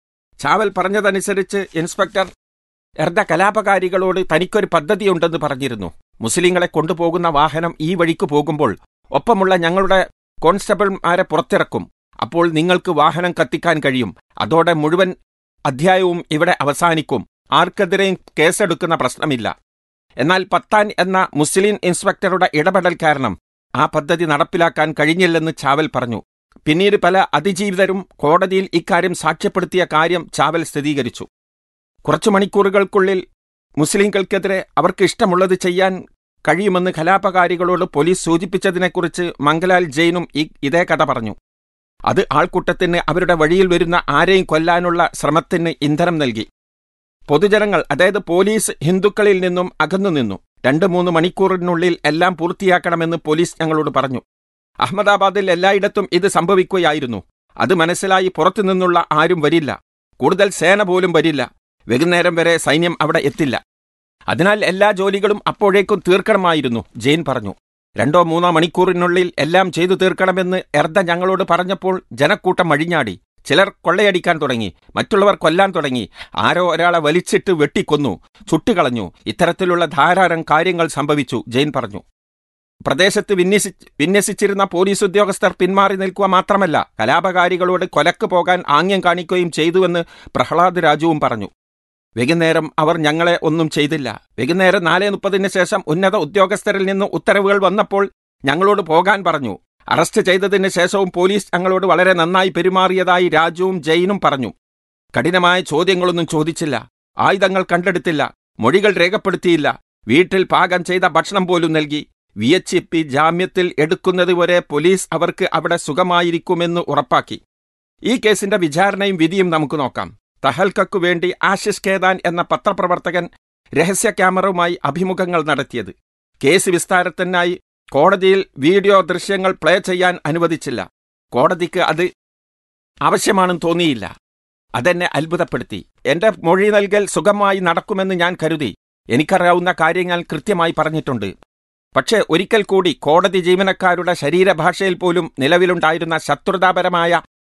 ചാവൽ പറഞ്ഞതനുസരിച്ച് ഇൻസ്പെക്ടർ എർദ കലാപകാരികളോട് തനിക്കൊരു പദ്ധതിയുണ്ടെന്ന് പറഞ്ഞിരുന്നു മുസ്ലിങ്ങളെ കൊണ്ടുപോകുന്ന വാഹനം ഈ വഴിക്ക് പോകുമ്പോൾ ഒപ്പമുള്ള ഞങ്ങളുടെ കോൺസ്റ്റബിൾമാരെ പുറത്തിറക്കും അപ്പോൾ നിങ്ങൾക്ക് വാഹനം കത്തിക്കാൻ കഴിയും അതോടെ മുഴുവൻ അധ്യായവും ഇവിടെ അവസാനിക്കും ആർക്കെതിരെയും കേസെടുക്കുന്ന പ്രശ്നമില്ല എന്നാൽ പത്താൻ എന്ന മുസ്ലിം ഇൻസ്പെക്ടറുടെ ഇടപെടൽ കാരണം ആ പദ്ധതി നടപ്പിലാക്കാൻ കഴിഞ്ഞില്ലെന്ന് ചാവൽ പറഞ്ഞു പിന്നീട് പല അതിജീവിതരും കോടതിയിൽ ഇക്കാര്യം സാക്ഷ്യപ്പെടുത്തിയ കാര്യം ചാവൽ സ്ഥിരീകരിച്ചു കുറച്ചു മണിക്കൂറുകൾക്കുള്ളിൽ മുസ്ലിംകൾക്കെതിരെ അവർക്ക് ഇഷ്ടമുള്ളത് ചെയ്യാൻ കഴിയുമെന്ന് കലാപകാരികളോട് പോലീസ് സൂചിപ്പിച്ചതിനെക്കുറിച്ച് മംഗലാൽ ജെയിനും ഈ- ഇതേ കഥ പറഞ്ഞു അത് ആൾക്കൂട്ടത്തിന് അവരുടെ വഴിയിൽ വരുന്ന ആരെയും കൊല്ലാനുള്ള ശ്രമത്തിന് ഇന്ധനം നൽകി പൊതുജനങ്ങൾ അതായത് പോലീസ് ഹിന്ദുക്കളിൽ നിന്നും അകന്നു നിന്നു രണ്ട് മൂന്ന് മണിക്കൂറിനുള്ളിൽ എല്ലാം പൂർത്തിയാക്കണമെന്ന് പോലീസ് ഞങ്ങളോട് പറഞ്ഞു അഹമ്മദാബാദിൽ എല്ലായിടത്തും ഇത് സംഭവിക്കുകയായിരുന്നു അത് മനസ്സിലായി പുറത്തുനിന്നുള്ള ആരും വരില്ല കൂടുതൽ സേന പോലും വരില്ല വൈകുന്നേരം വരെ സൈന്യം അവിടെ എത്തില്ല അതിനാൽ എല്ലാ ജോലികളും അപ്പോഴേക്കും തീർക്കണമായിരുന്നു ജെയിൻ പറഞ്ഞു രണ്ടോ മൂന്നോ മണിക്കൂറിനുള്ളിൽ എല്ലാം ചെയ്തു തീർക്കണമെന്ന് എർദ ഞങ്ങളോട് പറഞ്ഞപ്പോൾ ജനക്കൂട്ടം അഴിഞ്ഞാടി ചിലർ കൊള്ളയടിക്കാൻ തുടങ്ങി മറ്റുള്ളവർ കൊല്ലാൻ തുടങ്ങി ആരോ ഒരാളെ വലിച്ചിട്ട് വെട്ടിക്കൊന്നു ചുട്ടുകളഞ്ഞു ഇത്തരത്തിലുള്ള ധാരാളം കാര്യങ്ങൾ സംഭവിച്ചു ജെയിൻ പറഞ്ഞു പ്രദേശത്ത് വിന്യസി വിന്യസിച്ചിരുന്ന പോലീസ് ഉദ്യോഗസ്ഥർ പിന്മാറി നിൽക്കുക മാത്രമല്ല കലാപകാരികളോട് കൊലക്ക് പോകാൻ ആംഗ്യം കാണിക്കുകയും ചെയ്തുവെന്ന് പ്രഹ്ലാദ് രാജുവും പറഞ്ഞു വൈകുന്നേരം അവർ ഞങ്ങളെ ഒന്നും ചെയ്തില്ല വൈകുന്നേരം നാല് മുപ്പതിന് ശേഷം ഉന്നത ഉദ്യോഗസ്ഥരിൽ നിന്ന് ഉത്തരവുകൾ വന്നപ്പോൾ ഞങ്ങളോട് പോകാൻ പറഞ്ഞു അറസ്റ്റ് ചെയ്തതിന് ശേഷവും പോലീസ് ഞങ്ങളോട് വളരെ നന്നായി പെരുമാറിയതായി രാജുവും ജെയിനും പറഞ്ഞു കഠിനമായ ചോദ്യങ്ങളൊന്നും ചോദിച്ചില്ല ആയുധങ്ങൾ കണ്ടെടുത്തില്ല മൊഴികൾ രേഖപ്പെടുത്തിയില്ല വീട്ടിൽ പാകം ചെയ്ത ഭക്ഷണം പോലും നൽകി വി എച്ച് പി ജാമ്യത്തിൽ എടുക്കുന്നതുവരെ പോലീസ് അവർക്ക് അവിടെ സുഖമായിരിക്കുമെന്ന് ഉറപ്പാക്കി ഈ കേസിന്റെ വിചാരണയും വിധിയും നമുക്ക് നോക്കാം തഹൽക്കു വേണ്ടി ആശിഷ് കേദാൻ എന്ന പത്രപ്രവർത്തകൻ രഹസ്യ ക്യാമറയുമായി അഭിമുഖങ്ങൾ നടത്തിയത് കേസ് വിസ്താരത്തിനായി കോടതിയിൽ വീഡിയോ ദൃശ്യങ്ങൾ പ്ലേ ചെയ്യാൻ അനുവദിച്ചില്ല കോടതിക്ക് അത് ആവശ്യമാണെന്ന് തോന്നിയില്ല അതെന്നെ അത്ഭുതപ്പെടുത്തി എന്റെ മൊഴി നൽകൽ സുഖമായി നടക്കുമെന്ന് ഞാൻ കരുതി എനിക്കറിയാവുന്ന കാര്യങ്ങൾ കൃത്യമായി പറഞ്ഞിട്ടുണ്ട് പക്ഷേ ഒരിക്കൽ കൂടി കോടതി ജീവനക്കാരുടെ ശരീരഭാഷയിൽ പോലും നിലവിലുണ്ടായിരുന്ന ശത്രുതാപരമായ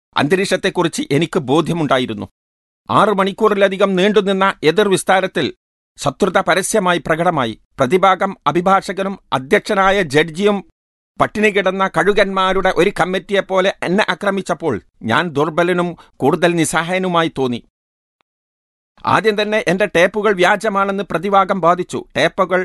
അന്തരീക്ഷത്തെക്കുറിച്ച് എനിക്ക് ബോധ്യമുണ്ടായിരുന്നു ആറു മണിക്കൂറിലധികം നീണ്ടുനിന്ന എതിർ വിസ്താരത്തിൽ ശത്രുത പരസ്യമായി പ്രകടമായി പ്രതിഭാഗം അഭിഭാഷകനും അധ്യക്ഷനായ ജഡ്ജിയും പട്ടിണി കിടന്ന കഴുകന്മാരുടെ ഒരു കമ്മിറ്റിയെപ്പോലെ എന്നെ ആക്രമിച്ചപ്പോൾ ഞാൻ ദുർബലനും കൂടുതൽ നിസ്സഹായനുമായി തോന്നി ആദ്യം തന്നെ എന്റെ ടേപ്പുകൾ വ്യാജമാണെന്ന് പ്രതിഭാഗം ബാധിച്ചു ടേപ്പുകൾ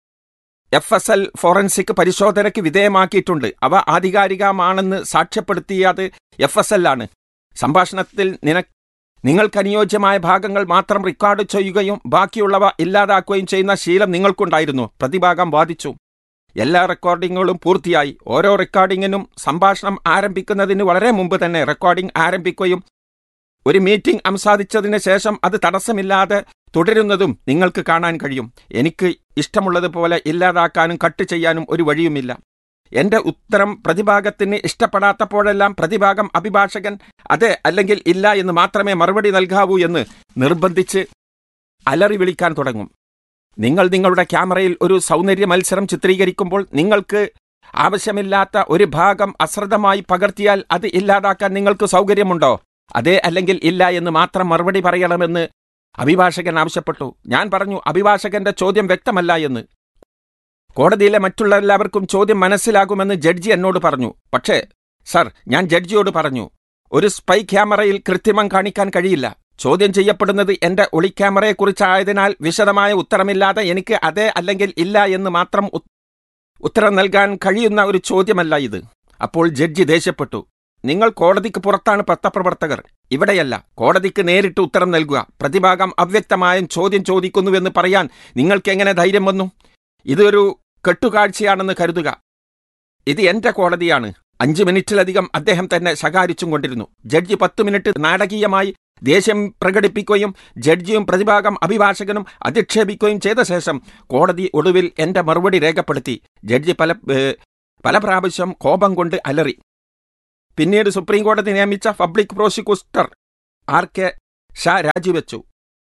എഫ് എസ് എൽ ഫോറൻസിക് പരിശോധനയ്ക്ക് വിധേയമാക്കിയിട്ടുണ്ട് അവ ആധികാരികമാണെന്ന് സാക്ഷ്യപ്പെടുത്തിയത് എഫ് എസ് എൽ ആണ് സംഭാഷണത്തിൽ നിന നിങ്ങൾക്ക് അനുയോജ്യമായ ഭാഗങ്ങൾ മാത്രം റെക്കോർഡ് ചെയ്യുകയും ബാക്കിയുള്ളവ ഇല്ലാതാക്കുകയും ചെയ്യുന്ന ശീലം നിങ്ങൾക്കുണ്ടായിരുന്നു പ്രതിഭാഗം വാദിച്ചു എല്ലാ റെക്കോർഡിങ്ങുകളും പൂർത്തിയായി ഓരോ റെക്കോർഡിങ്ങിനും സംഭാഷണം ആരംഭിക്കുന്നതിന് വളരെ മുമ്പ് തന്നെ റെക്കോർഡിംഗ് ആരംഭിക്കുകയും ഒരു മീറ്റിംഗ് സംസാദിച്ചതിന് ശേഷം അത് തടസ്സമില്ലാതെ തുടരുന്നതും നിങ്ങൾക്ക് കാണാൻ കഴിയും എനിക്ക് ഇഷ്ടമുള്ളതുപോലെ ഇല്ലാതാക്കാനും കട്ട് ചെയ്യാനും ഒരു വഴിയുമില്ല എന്റെ ഉത്തരം പ്രതിഭാഗത്തിന് ഇഷ്ടപ്പെടാത്തപ്പോഴെല്ലാം പ്രതിഭാഗം അഭിഭാഷകൻ അതെ അല്ലെങ്കിൽ ഇല്ല എന്ന് മാത്രമേ മറുപടി നൽകാവൂ എന്ന് നിർബന്ധിച്ച് അലറി വിളിക്കാൻ തുടങ്ങും നിങ്ങൾ നിങ്ങളുടെ ക്യാമറയിൽ ഒരു സൗന്ദര്യ മത്സരം ചിത്രീകരിക്കുമ്പോൾ നിങ്ങൾക്ക് ആവശ്യമില്ലാത്ത ഒരു ഭാഗം അശ്രദ്ധമായി പകർത്തിയാൽ അത് ഇല്ലാതാക്കാൻ നിങ്ങൾക്ക് സൗകര്യമുണ്ടോ അതെ അല്ലെങ്കിൽ ഇല്ല എന്ന് മാത്രം മറുപടി പറയണമെന്ന് അഭിഭാഷകൻ ആവശ്യപ്പെട്ടു ഞാൻ പറഞ്ഞു അഭിഭാഷകന്റെ ചോദ്യം വ്യക്തമല്ല എന്ന് കോടതിയിലെ മറ്റുള്ള എല്ലാവർക്കും ചോദ്യം മനസ്സിലാകുമെന്ന് ജഡ്ജി എന്നോട് പറഞ്ഞു പക്ഷേ സർ ഞാൻ ജഡ്ജിയോട് പറഞ്ഞു ഒരു സ്പൈ ക്യാമറയിൽ കൃത്രിമം കാണിക്കാൻ കഴിയില്ല ചോദ്യം ചെയ്യപ്പെടുന്നത് എന്റെ ഒളിക്യാമറയെക്കുറിച്ചായതിനാൽ വിശദമായ ഉത്തരമില്ലാതെ എനിക്ക് അതെ അല്ലെങ്കിൽ ഇല്ല എന്ന് മാത്രം ഉ- ഉത്തരം നൽകാൻ കഴിയുന്ന ഒരു ചോദ്യമല്ല ഇത് അപ്പോൾ ജഡ്ജി ദേഷ്യപ്പെട്ടു നിങ്ങൾ കോടതിക്ക് പുറത്താണ് പത്രപ്രവർത്തകർ ഇവിടെയല്ല കോടതിക്ക് നേരിട്ട് ഉത്തരം നൽകുക പ്രതിഭാഗം അവ്യക്തമായും ചോദ്യം ചോദിക്കുന്നുവെന്ന് പറയാൻ നിങ്ങൾക്ക് എങ്ങനെ ധൈര്യം വന്നു ഇതൊരു കെട്ടുകാഴ്ചയാണെന്ന് കരുതുക ഇത് എന്റെ കോടതിയാണ് അഞ്ച് മിനിറ്റിലധികം അദ്ദേഹം തന്നെ ശകാരിച്ചും കൊണ്ടിരുന്നു ജഡ്ജി പത്ത് മിനിറ്റ് നാടകീയമായി ദേഷ്യം പ്രകടിപ്പിക്കുകയും ജഡ്ജിയും പ്രതിഭാഗം അഭിഭാഷകനും അധിക്ഷേപിക്കുകയും ചെയ്ത ശേഷം കോടതി ഒടുവിൽ എന്റെ മറുപടി രേഖപ്പെടുത്തി ജഡ്ജി പല ഏ, പല പ്രാവശ്യം കോപം കൊണ്ട് അലറി പിന്നീട് സുപ്രീം കോടതി നിയമിച്ച public prosecutor R K Shah രാജിവെച്ചു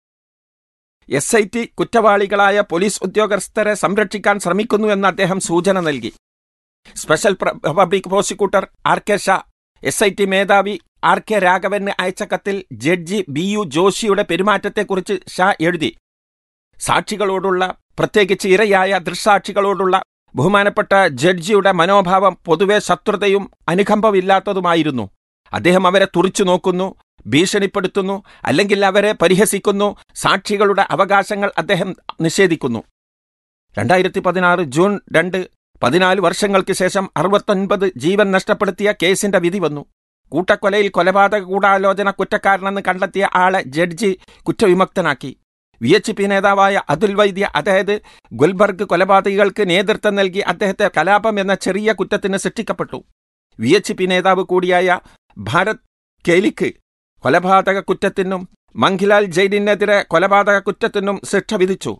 എസ് ഐ ടി കുറ്റവാളികളായ പോലീസ് ഉദ്യോഗസ്ഥരെ സംരക്ഷിക്കാൻ ശ്രമിക്കുന്നുവെന്ന് അദ്ദേഹം സൂചന നൽകി സ്പെഷ്യൽ പ്ര- public prosecutor R K Shah S I T മേധാവി ആർ കെ രാഘവന് അയച്ച കത്തിൽ ജഡ്ജി ബി യു ജോഷിയുടെ പെരുമാറ്റത്തെക്കുറിച്ച് ഷാ എഴുതി സാക്ഷികളോടുള്ള പ്രത്യേകിച്ച് ഇരയായ ദൃക്സാക്ഷികളോടുള്ള ബഹുമാനപ്പെട്ട ജഡ്ജിയുടെ മനോഭാവം പൊതുവെ ശത്രുതയും അനുകമ്പമില്ലാത്തതുമായിരുന്നു അദ്ദേഹം അവരെ തുറിച്ചു നോക്കുന്നു ഭീഷണിപ്പെടുത്തുന്നു അല്ലെങ്കിൽ അവരെ പരിഹസിക്കുന്നു സാക്ഷികളുടെ അവകാശങ്ങൾ അദ്ദേഹം നിഷേധിക്കുന്നു രണ്ടായിരത്തി പതിനാറ് ജൂൺ രണ്ട് പതിനാല് വർഷങ്ങൾക്ക് ശേഷം അറുപത്തൊൻപത് ജീവൻ നഷ്ടപ്പെടുത്തിയ കേസിന്റെ വിധി വന്നു കൂട്ടക്കൊലയിൽ കൊലപാതക ഗൂഢാലോചന കുറ്റക്കാരനെന്ന് കണ്ടെത്തിയ ആളെ ജഡ്ജി കുറ്റവിമുക്തനാക്കി വി എച്ച് പി നേതാവായ അതുൽ വൈദ്യ അതായത് ഗുൽബർഗ് കൊലപാതകികൾക്ക് നേതൃത്വം നൽകി അദ്ദേഹത്തെ കലാപം എന്ന ചെറിയ കുറ്റത്തിന് ശിക്ഷിക്കപ്പെട്ടു വി എച്ച് പി നേതാവ് കൂടിയായ ഭാരത് കേലിക്ക് കൊലപാതക കുറ്റത്തിനും മംഗിലാൽ ജയിലിനെതിരെ കൊലപാതക കുറ്റത്തിനും ശിക്ഷ വിധിച്ചു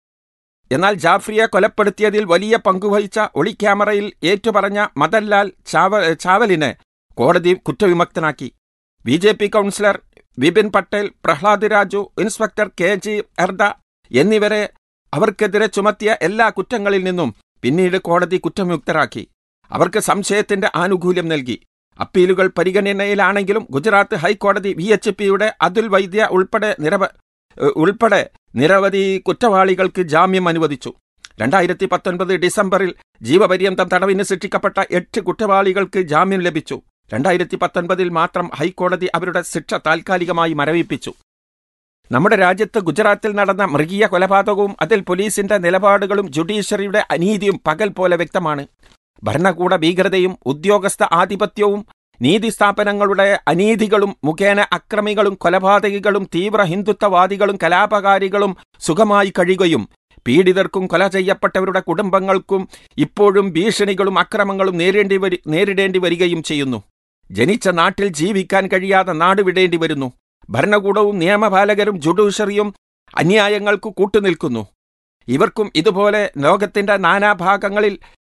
എന്നാൽ ജാഫ്രിയെ കൊലപ്പെടുത്തിയതിൽ വലിയ പങ്കുവഹിച്ച ഒളിക്യാമറയിൽ ഏറ്റുപറഞ്ഞ മദൻലാൽ ചാവ ചാവലിനെ കോടതി കുറ്റവിമുക്തനാക്കി B J P councillor Vipin Patel Prahlad Raju inspector K G Erda എന്നിവരെ അവർക്കെതിരെ ചുമത്തിയ എല്ലാ കുറ്റങ്ങളിൽ നിന്നും പിന്നീട് കോടതി കുറ്റമുക്തരാക്കി അവർക്ക് സംശയത്തിന്റെ ആനുകൂല്യം നൽകി അപ്പീലുകൾ പരിഗണനയിലാണെങ്കിലും ഗുജറാത്ത് ഹൈക്കോടതി വി എച്ച് പിയുടെ അതുൽ വൈദ്യ ഉൾപ്പെടെ നിരവ ഏഹ് ഉൾപ്പെടെ നിരവധി കുറ്റവാളികൾക്ക് ജാമ്യം അനുവദിച്ചു രണ്ടായിരത്തി പത്തൊൻപത് ഡിസംബറിൽ ജീവപര്യന്തം തടവിന് ശിക്ഷിക്കപ്പെട്ട എട്ട് കുറ്റവാളികൾക്ക് ജാമ്യം ലഭിച്ചു രണ്ടായിരത്തി പത്തൊൻപതിൽ മാത്രം ഹൈക്കോടതി അവരുടെ ശിക്ഷ താൽക്കാലികമായി മരവിപ്പിച്ചു നമ്മുടെ രാജ്യത്ത് ഗുജറാത്തിൽ നടന്ന മൃഗീയ കൊലപാതകവും അതിൽ പോലീസിന്റെ നിലപാടുകളും ജുഡീഷ്യറിയുടെ അനീതിയും പകൽ പോലെ വ്യക്തമാണ് ഭരണകൂട ഭീകരതയും ഉദ്യോഗസ്ഥ ആധിപത്യവും നീതി സ്ഥാപനങ്ങളുടെ അനീതികളും മുഖേന അക്രമികളും കൊലപാതകികളും തീവ്ര ഹിന്ദുത്വവാദികളും കലാപകാരികളും സുഖമായി കഴിയുകയും പീഡിതർക്കും കൊല ചെയ്യപ്പെട്ടവരുടെ കുടുംബങ്ങൾക്കും ഇപ്പോഴും ഭീഷണികളും അക്രമങ്ങളും നേരിടേണ്ടി വരി നേരിടേണ്ടി വരികയും ചെയ്യുന്നു ജനിച്ച നാട്ടിൽ ജീവിക്കാൻ കഴിയാതെ നാട് വിടേണ്ടി വരുന്നു ഭരണകൂടവും നിയമപാലകരും ജുഡീഷ്യറിയും അന്യായങ്ങൾക്ക് കൂട്ടുനിൽക്കുന്നു ഇവർക്കും ഇതുപോലെ ലോകത്തിന്റെ നാനാഭാഗങ്ങളിൽ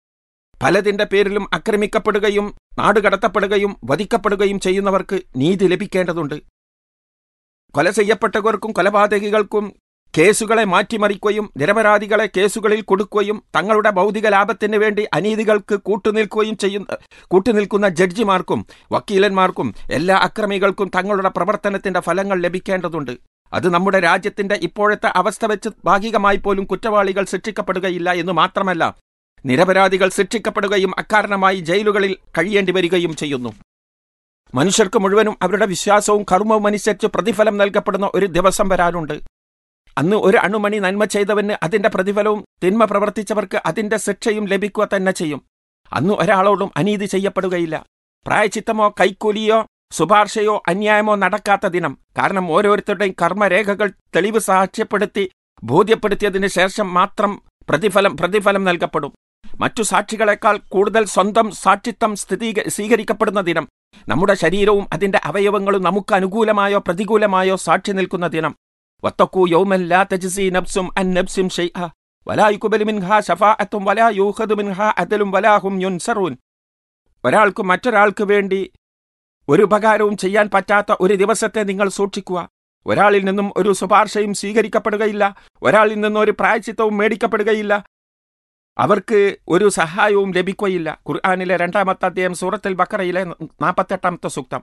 പലതിന്റെ പേരിലും ആക്രമിക്കപ്പെടുകയും നാടുകടത്തപ്പെടുകയും വധിക്കപ്പെടുകയും ചെയ്യുന്നവർക്ക് നീതി ലഭിക്കേണ്ടതുണ്ട് കൊല ചെയ്യപ്പെട്ടവർക്കും കൊലപാതകികൾക്കും കേസുകളെ മാറ്റിമറിക്കുകയും നിരപരാധികളെ കേസുകളിൽ കൊടുക്കുകയും തങ്ങളുടെ ഭൗതിക ലാഭത്തിന് വേണ്ടി അനീതികൾക്ക് കൂട്ടുനിൽക്കുകയും ചെയ്യുന്ന കൂട്ടുനിൽക്കുന്ന ജഡ്ജിമാർക്കും വക്കീലന്മാർക്കും എല്ലാ അക്രമികൾക്കും തങ്ങളുടെ പ്രവർത്തനത്തിന്റെ ഫലങ്ങൾ ലഭിക്കേണ്ടതുണ്ട് അത് നമ്മുടെ രാജ്യത്തിന്റെ ഇപ്പോഴത്തെ അവസ്ഥ വെച്ച് ഭാഗികമായി പോലും കുറ്റവാളികൾ ശിക്ഷിക്കപ്പെടുകയില്ല എന്ന് മാത്രമല്ല നിരപരാധികൾ ശിക്ഷിക്കപ്പെടുകയും അക്കാരണമായി ജയിലുകളിൽ കഴിയേണ്ടി വരികയും ചെയ്യുന്നു മനുഷ്യർക്ക് മുഴുവനും അവരുടെ വിശ്വാസവും കർമ്മവും അനുസരിച്ച് പ്രതിഫലം നൽകപ്പെടുന്ന ഒരു ദിവസം വരാനുണ്ട് അന്ന് ഒരു അണുമണി നന്മ ചെയ്തവന് അതിന്റെ പ്രതിഫലവും തിന്മ പ്രവർത്തിച്ചവർക്ക് അതിന്റെ ശിക്ഷയും ലഭിക്കുക തന്നെ ചെയ്യും അന്ന് ഒരാളോടും അനീതി ചെയ്യപ്പെടുകയില്ല പ്രായച്ചിത്തമോ കൈക്കൂലിയോ ശുപാർശയോ അന്യായമോ നടക്കാത്ത ദിനം കാരണം ഓരോരുത്തരുടെയും കർമ്മരേഖകൾ തെളിവ് സാക്ഷ്യപ്പെടുത്തി ബോധ്യപ്പെടുത്തിയതിനു ശേഷം മാത്രം പ്രതിഫലം പ്രതിഫലം നൽകപ്പെടും മറ്റു സാക്ഷികളെക്കാൾ കൂടുതൽ സ്വന്തം സാക്ഷിത്വം സ്ഥിതീക സ്വീകരിക്കപ്പെടുന്ന ദിനം നമ്മുടെ ശരീരവും അതിന്റെ അവയവങ്ങളും നമുക്ക് അനുകൂലമായോ പ്രതികൂലമായോ സാക്ഷി നിൽക്കുന്ന ദിനം വത്തക്കൂ യൗമൻ ലാ തജ്സി നബ്സും അൻ നബ്സിം ഷൈഅ വലാ യുഖ്ബലു മിൻഹാ ശഫാഅത്തും വലാ യൂഖദു മിൻഹാ അദലും വലാ ഹും യുൻസറൂൻ ഒരാൾക്ക് മറ്റൊരാൾക്ക് വേണ്ടി ഒരു ഉപകാരവും ചെയ്യാൻ പറ്റാത്ത ഒരു ദിവസത്തെ നിങ്ങൾ സൂക്ഷിക്കുക ഒരാളിൽ നിന്നും ഒരു ശുപാർശയും സ്വീകരിക്കപ്പെടുകയില്ല ഒരാളിൽ നിന്നും ഒരു പ്രായച്ചിത്തവും മേടിക്കപ്പെടുകയില്ല അവർക്ക് ഒരു സഹായവും ലഭിക്കുകയില്ല ഖുർആാനിലെ രണ്ടാമത്തെ അധ്യായം സൂറത്തിൽ ബക്കറയിലെ നാൽപ്പത്തെട്ടാമത്തെ സൂക്തം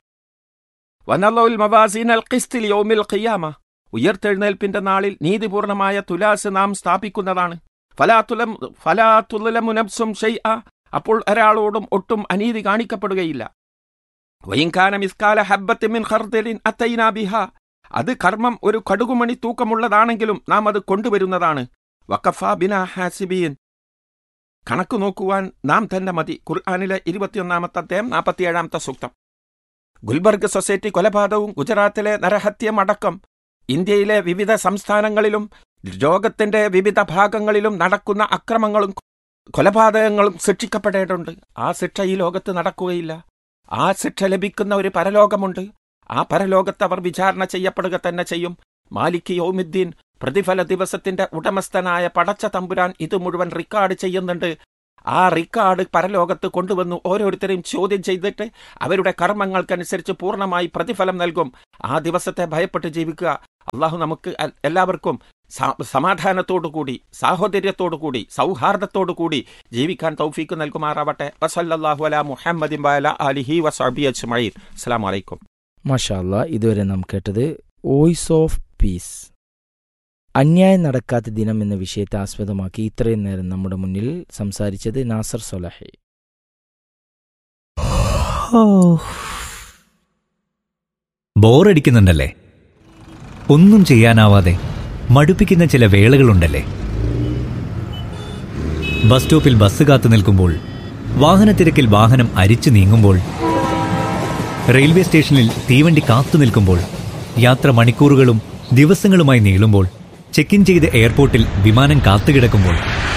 വനല്ലോൽ മവാസീൻ അൽ ഖിസ്തിൽ യൗമിൽ ഖിയാമ ഉയർത്തെഴുന്നേൽപ്പിന്റെ നാളിൽ നീതിപൂർണമായ തുലാസ് നാം സ്ഥാപിക്കുന്നതാണ് ഫലാതുലം ഫലാതുലമുനബ്സും ഷെയ്അ അപ്പോൾ ഒരാളോടും ഒട്ടും അനീതി കാണിക്കപ്പെടുകയില്ല വൈകാന മിസ്കാല ഹബ്ബത്തിമിൻ ഖർദലിൻ അത്തൈനാ ബിഹ അത് കർമ്മം ഒരു കടുകുമണി തൂക്കമുള്ളതാണെങ്കിലും നാം അത് കൊണ്ടുവരുന്നതാണ് വക്കഫ ബിന ഹാസിബീൻ കണക്ക് നോക്കുവാൻ നാം തന്നെ മതി ഖുർആാനിലെ ഇരുപത്തിയൊന്നാമത്തെ അധ്യായം നാൽപ്പത്തിയേഴാമത്തെ സൂക്തം ഗുൽബർഗ് സൊസൈറ്റി കൊലപാതകവും ഗുജറാത്തിലെ നരഹത്യം അടക്കം ഇന്ത്യയിലെ വിവിധ സംസ്ഥാനങ്ങളിലും ലോകത്തിന്റെ വിവിധ ഭാഗങ്ങളിലും നടക്കുന്ന അക്രമങ്ങളും കൊലപാതകങ്ങളും ശിക്ഷിക്കപ്പെടേണ്ടതുണ്ട് ആ ശിക്ഷ ഈ ലോകത്ത് നടക്കുകയില്ല ആ ശിക്ഷ ലഭിക്കുന്ന ഒരു പരലോകമുണ്ട് ആ പരലോകത്ത് അവർ വിചാരണ ചെയ്യപ്പെടുക തന്നെ ചെയ്യും മാലിക് യൗമുദ്ദീൻ പ്രതിഫല ദിവസത്തിന്റെ ഉടമസ്ഥനായ പടച്ച തമ്പുരാൻ ഇത് മുഴുവൻ റെക്കോർഡ് ചെയ്യുന്നുണ്ട് ആ റെക്കോർഡ് പരലോകത്ത് കൊണ്ടുവന്നു ഓരോരുത്തരെയും ചോദ്യം ചെയ്തിട്ട് അവരുടെ കർമ്മങ്ങൾക്കനുസരിച്ച് പൂർണ്ണമായി പ്രതിഫലം നൽകും ആ ദിവസത്തെ ഭയപ്പെട്ട് ജീവിക്കുക അള്ളാഹു നമുക്ക് എൽ- എല്ലാവർക്കും സ- സമാധാനത്തോടുകൂടി സാഹോദര്യത്തോടുകൂടി സൗഹാർദ്ദത്തോടുകൂടി ജീവിക്കാൻ തൗഫീക്ക് നൽകുമാറാവട്ടെ വസല്ലാഹു അല മുഹമ്മദിൻ വഅല അലിഹി വസഅബി അജ്മഈൻ അസ്സലാമു അലൈക്കും മാഷാ അല്ലാ ഇതുവരെ നാം കേട്ടത് വോയിസ് ഓഫ് പീസ് അന്യായം നടക്കാത്ത ദിനം എന്ന വിഷയത്തെ ആസ്പദമാക്കി ഇത്രയും നേരം നമ്മുടെ മുന്നിൽ സംസാരിച്ചത് നാസർ സൊലഹെ ബോറടിക്കുന്നുണ്ടല്ലേ ഒന്നും ചെയ്യാനാവാതെ മടുപ്പിക്കുന്ന ചില വേളകളുണ്ടല്ലേ ബസ് സ്റ്റോപ്പിൽ ബസ് കാത്തു നിൽക്കുമ്പോൾ വാഹനത്തിരക്കിൽ വാഹനം അരിച്ചു നീങ്ങുമ്പോൾ റെയിൽവേ സ്റ്റേഷനിൽ തീവണ്ടി കാത്തു നിൽക്കുമ്പോൾ യാത്ര മണിക്കൂറുകളും ദിവസങ്ങളുമായി നീളുമ്പോൾ ചെക്ക് ഇൻ ചെയ്ത് എയർപോർട്ടിൽ വിമാനം കാത്തുകിടക്കുമ്പോൾ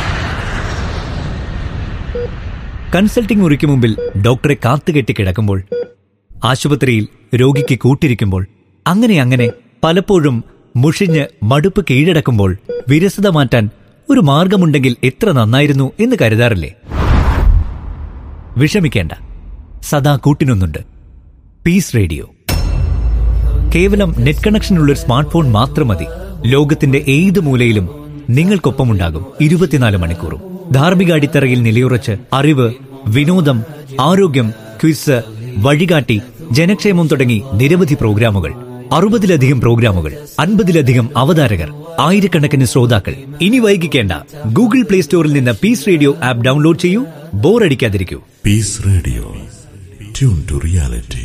കൺസൾട്ടിംഗ് മുറിക്ക് മുമ്പിൽ ഡോക്ടറെ കാത്തുകെട്ടി കിടക്കുമ്പോൾ ആശുപത്രിയിൽ രോഗിക്ക് കൂട്ടിരിക്കുമ്പോൾ അങ്ങനെ അങ്ങനെ പലപ്പോഴും മുഷിഞ്ഞ് മടുപ്പ് കീഴടക്കുമ്പോൾ വിരസത മാറ്റാൻ ഒരു മാർഗമുണ്ടെങ്കിൽ എത്ര നന്നായിരുന്നു എന്ന് കരുതാറില്ലേ വിഷമിക്കേണ്ട സദാ കൂട്ടിനൊന്നുണ്ട് പീസ് റേഡിയോ കേവലം നെറ്റ് കണക്ഷനുള്ള ഒരു സ്മാർട്ട് ഫോൺ മാത്രം മതി ലോകത്തിന്റെ ഏത് മൂലയിലും നിങ്ങൾക്കൊപ്പമുണ്ടാകും ഇരുപത്തിനാല് മണിക്കൂറും ധാർമ്മിക അടിത്തറയിൽ നിലയുറച്ച് അറിവ് വിനോദം ആരോഗ്യം ക്വിസ് വഴികാട്ടി ജനക്ഷേമം തുടങ്ങി നിരവധി പ്രോഗ്രാമുകൾ അറുപതിലധികം പ്രോഗ്രാമുകൾ അൻപതിലധികം അവതാരകർ ആയിരക്കണക്കിന് ശ്രോതാക്കൾ ഇനി വൈകിക്കേണ്ട ഗൂഗിൾ പ്ലേ സ്റ്റോറിൽ നിന്ന് പീസ് റേഡിയോ ആപ്പ് ഡൗൺലോഡ് ചെയ്യൂ ബോറടിക്കാതിരിക്കൂ Peace Radio. Tune to reality.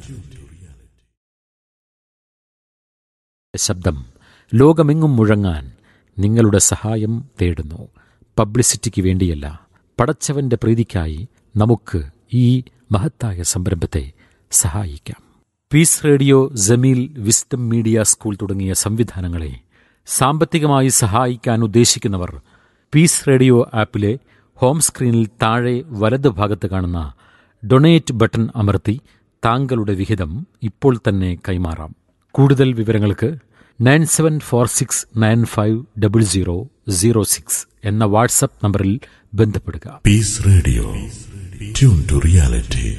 ശബ്ദം ലോകമെങ്ങും മുഴങ്ങാൻ നിങ്ങളുടെ സഹായം തേടുന്നു പബ്ലിസിറ്റിക്ക് വേണ്ടിയല്ല പടച്ചവന്റെ പ്രീതിക്കായി നമുക്ക് ഈ മഹത്തായ സംരംഭത്തെ സഹായിക്കാം peace radio Jameel wisdom media school തുടങ്ങിയ സംവിധാനങ്ങളെ സാമ്പത്തികമായി സഹായിക്കാൻ ഉദ്ദേശിക്കുന്നവർ പീസ് റേഡിയോ ആപ്പിലെ ഹോം സ്ക്രീനിൽ താഴെ വലത് ഭാഗത്ത് കാണുന്ന ഡൊണേറ്റ് ബട്ടൺ അമർത്തി താങ്കളുടെ വിഹിതം ഇപ്പോൾ തന്നെ കൈമാറാം കൂടുതൽ വിവരങ്ങൾക്ക് nine seven four six nine five double zero zero six എന്ന വാട്സപ്പ് നമ്പറിൽ ബന്ധപ്പെടുക Peace Radio. Tune to reality.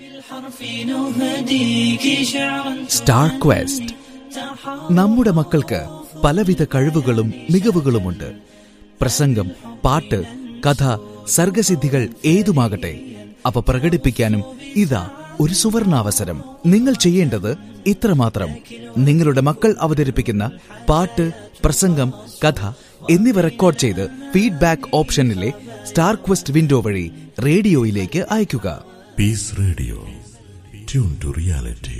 Star quest നമ്മുടെ മക്കൾക്ക് പലവിധ കഴിവുകളും മികവുകളുമുണ്ട് പ്രസംഗം പാട്ട് കഥ സർഗസിദ്ധികൾ ഏതുമാകട്ടെ അവ പ്രകടിപ്പിക്കാനും ഇതാ ഒരു സുവർണാവസരം നിങ്ങൾ ചെയ്യേണ്ടത് ഇത്രമാത്രം നിങ്ങളുടെ മക്കൾ അവതരിപ്പിക്കുന്ന പാട്ട് പ്രസംഗം കഥ എന്നിവ റെക്കോർഡ് ചെയ്ത് ഫീഡ്ബാക്ക് ഓപ്ഷനിലെ സ്റ്റാർ ക്വസ്റ്റ് വിൻഡോ വഴി റേഡിയോയിലേക്ക് അയയ്ക്കുക peace radio tune to reality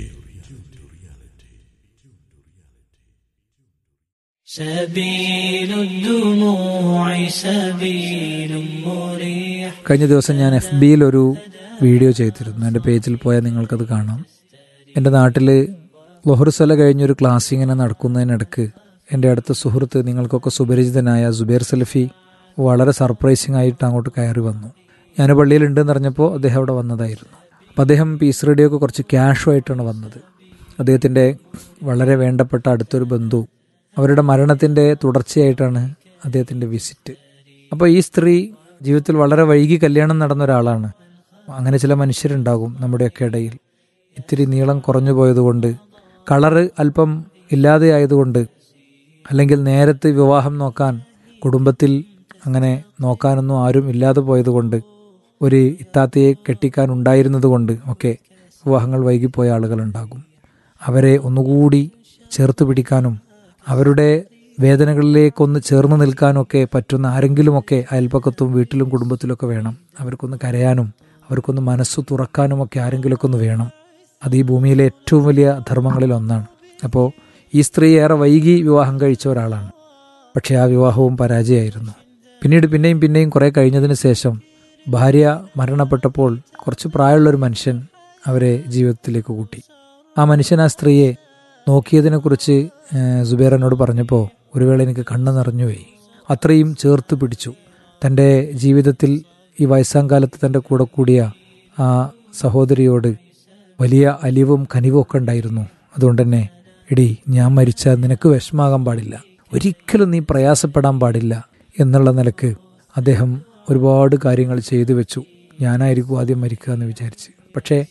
سبيل الدموع سبيل مريح കഴിഞ്ഞ ദിവസം ഞാൻ എഫ് ബിയിൽ ഒരു വീഡിയോ ചെയ്തിരുന്നു എൻ്റെ പേജിൽ പോയാൽ നിങ്ങൾക്കത് കാണാം എൻ്റെ നാട്ടിൽ ലൊഹറുസല കഴിഞ്ഞൊരു ക്ലാസ് ഇങ്ങനെ നടക്കുന്നതിനിടക്ക് എൻ്റെ അടുത്ത സുഹൃത്ത് നിങ്ങൾക്കൊക്കെ സുപരിചിതനായ സുബൈർ സലഫി വളരെ സർപ്രൈസിംഗ് ആയിട്ട് അങ്ങോട്ട് കയറി വന്നു ഞാൻ പള്ളിയിലുണ്ട് എന്ന് അറിഞ്ഞപ്പോൾ അദ്ദേഹം അവിടെ വന്നതായിരുന്നു അപ്പം അദ്ദേഹം പീസ് റേഡിയോക്ക് കുറച്ച് ക്യാഷുമായിട്ടാണ് വന്നത് അദ്ദേഹത്തിൻ്റെ വളരെ വേണ്ടപ്പെട്ട അടുത്തൊരു ബന്ധു അവരുടെ മരണത്തിൻ്റെ തുടർച്ചയായിട്ടാണ് അദ്ദേഹത്തിൻ്റെ വിസിറ്റ് അപ്പോൾ ഈ സ്ത്രീ ജീവിതത്തിൽ വളരെ വൈകി കല്യാണം നടന്ന ഒരാളാണ് അങ്ങനെ ചില മനുഷ്യരുണ്ടാകും നമ്മുടെയൊക്കെ ഇടയിൽ ഇത്തിരി നീളം കുറഞ്ഞു പോയതുകൊണ്ട് കളറ് അല്പം ഇല്ലാതെ ആയതുകൊണ്ട് അല്ലെങ്കിൽ നേരത്തെ വിവാഹം നോക്കാൻ കുടുംബത്തിൽ അങ്ങനെ നോക്കാനൊന്നും ആരും ഇല്ലാതെ പോയതുകൊണ്ട് ഒരു ഇത്താത്തയെ കെട്ടിക്കാൻ ഉണ്ടായിരുന്നത് കൊണ്ട് ഒക്കെ വിവാഹങ്ങൾ വൈകിപ്പോയ ആളുകളുണ്ടാകും അവരെ ഒന്നുകൂടി ചേർത്ത് പിടിക്കാനും അവരുടെ വേദനകളിലേക്കൊന്ന് ചേർന്ന് നിൽക്കാനൊക്കെ പറ്റുന്ന ആരെങ്കിലുമൊക്കെ അയൽപ്പക്കത്തും വീട്ടിലും കുടുംബത്തിലൊക്കെ വേണം അവർക്കൊന്ന് കരയാനും അവർക്കൊന്ന് മനസ്സ് തുറക്കാനുമൊക്കെ ആരെങ്കിലുമൊക്കെ ഒന്ന് വേണം അത് ഈ ഭൂമിയിലെ ഏറ്റവും വലിയ ധർമ്മങ്ങളിൽ ഒന്നാണ് അപ്പോൾ ഈ സ്ത്രീ ഏറെ വൈകി വിവാഹം കഴിച്ച ഒരാളാണ് പക്ഷേ ആ വിവാഹവും പരാജയമായിരുന്നു പിന്നീട് പിന്നെയും പിന്നെയും കുറേ കഴിഞ്ഞതിന് ശേഷം ഭാര്യ മരണപ്പെട്ടപ്പോൾ കുറച്ച് പ്രായമുള്ളൊരു മനുഷ്യൻ അവരെ ജീവിതത്തിലേക്ക് കൂട്ടി ആ മനുഷ്യൻ ആ സ്ത്രീയെ നോക്കിയതിനെക്കുറിച്ച് സുബേർ എന്നോട് പറഞ്ഞപ്പോൾ ഒരു വേള എനിക്ക് കണ്ണ് നിറഞ്ഞുപോയി അത്രയും ചേർത്ത് പിടിച്ചു തൻ്റെ ജീവിതത്തിൽ ഈ വയസ്സാം കാലത്ത് തൻ്റെ കൂടെ കൂടിയ ആ സഹോദരിയോട് വലിയ അലിവും കനിവും ഒക്കെ ഉണ്ടായിരുന്നു അതുകൊണ്ട് തന്നെ എടി ഞാൻ മരിച്ചാൽ നിനക്ക് വിഷമാകാൻ പാടില്ല ഒരിക്കലും നീ പ്രയാസപ്പെടാൻ പാടില്ല എന്നുള്ള നിലക്ക് അദ്ദേഹം ഒരുപാട് കാര്യങ്ങൾ ചെയ്തു വെച്ചു ഞാനായിരിക്കും ആദ്യം മരിക്കുക എന്ന് വിചാരിച്ച് പക്ഷേ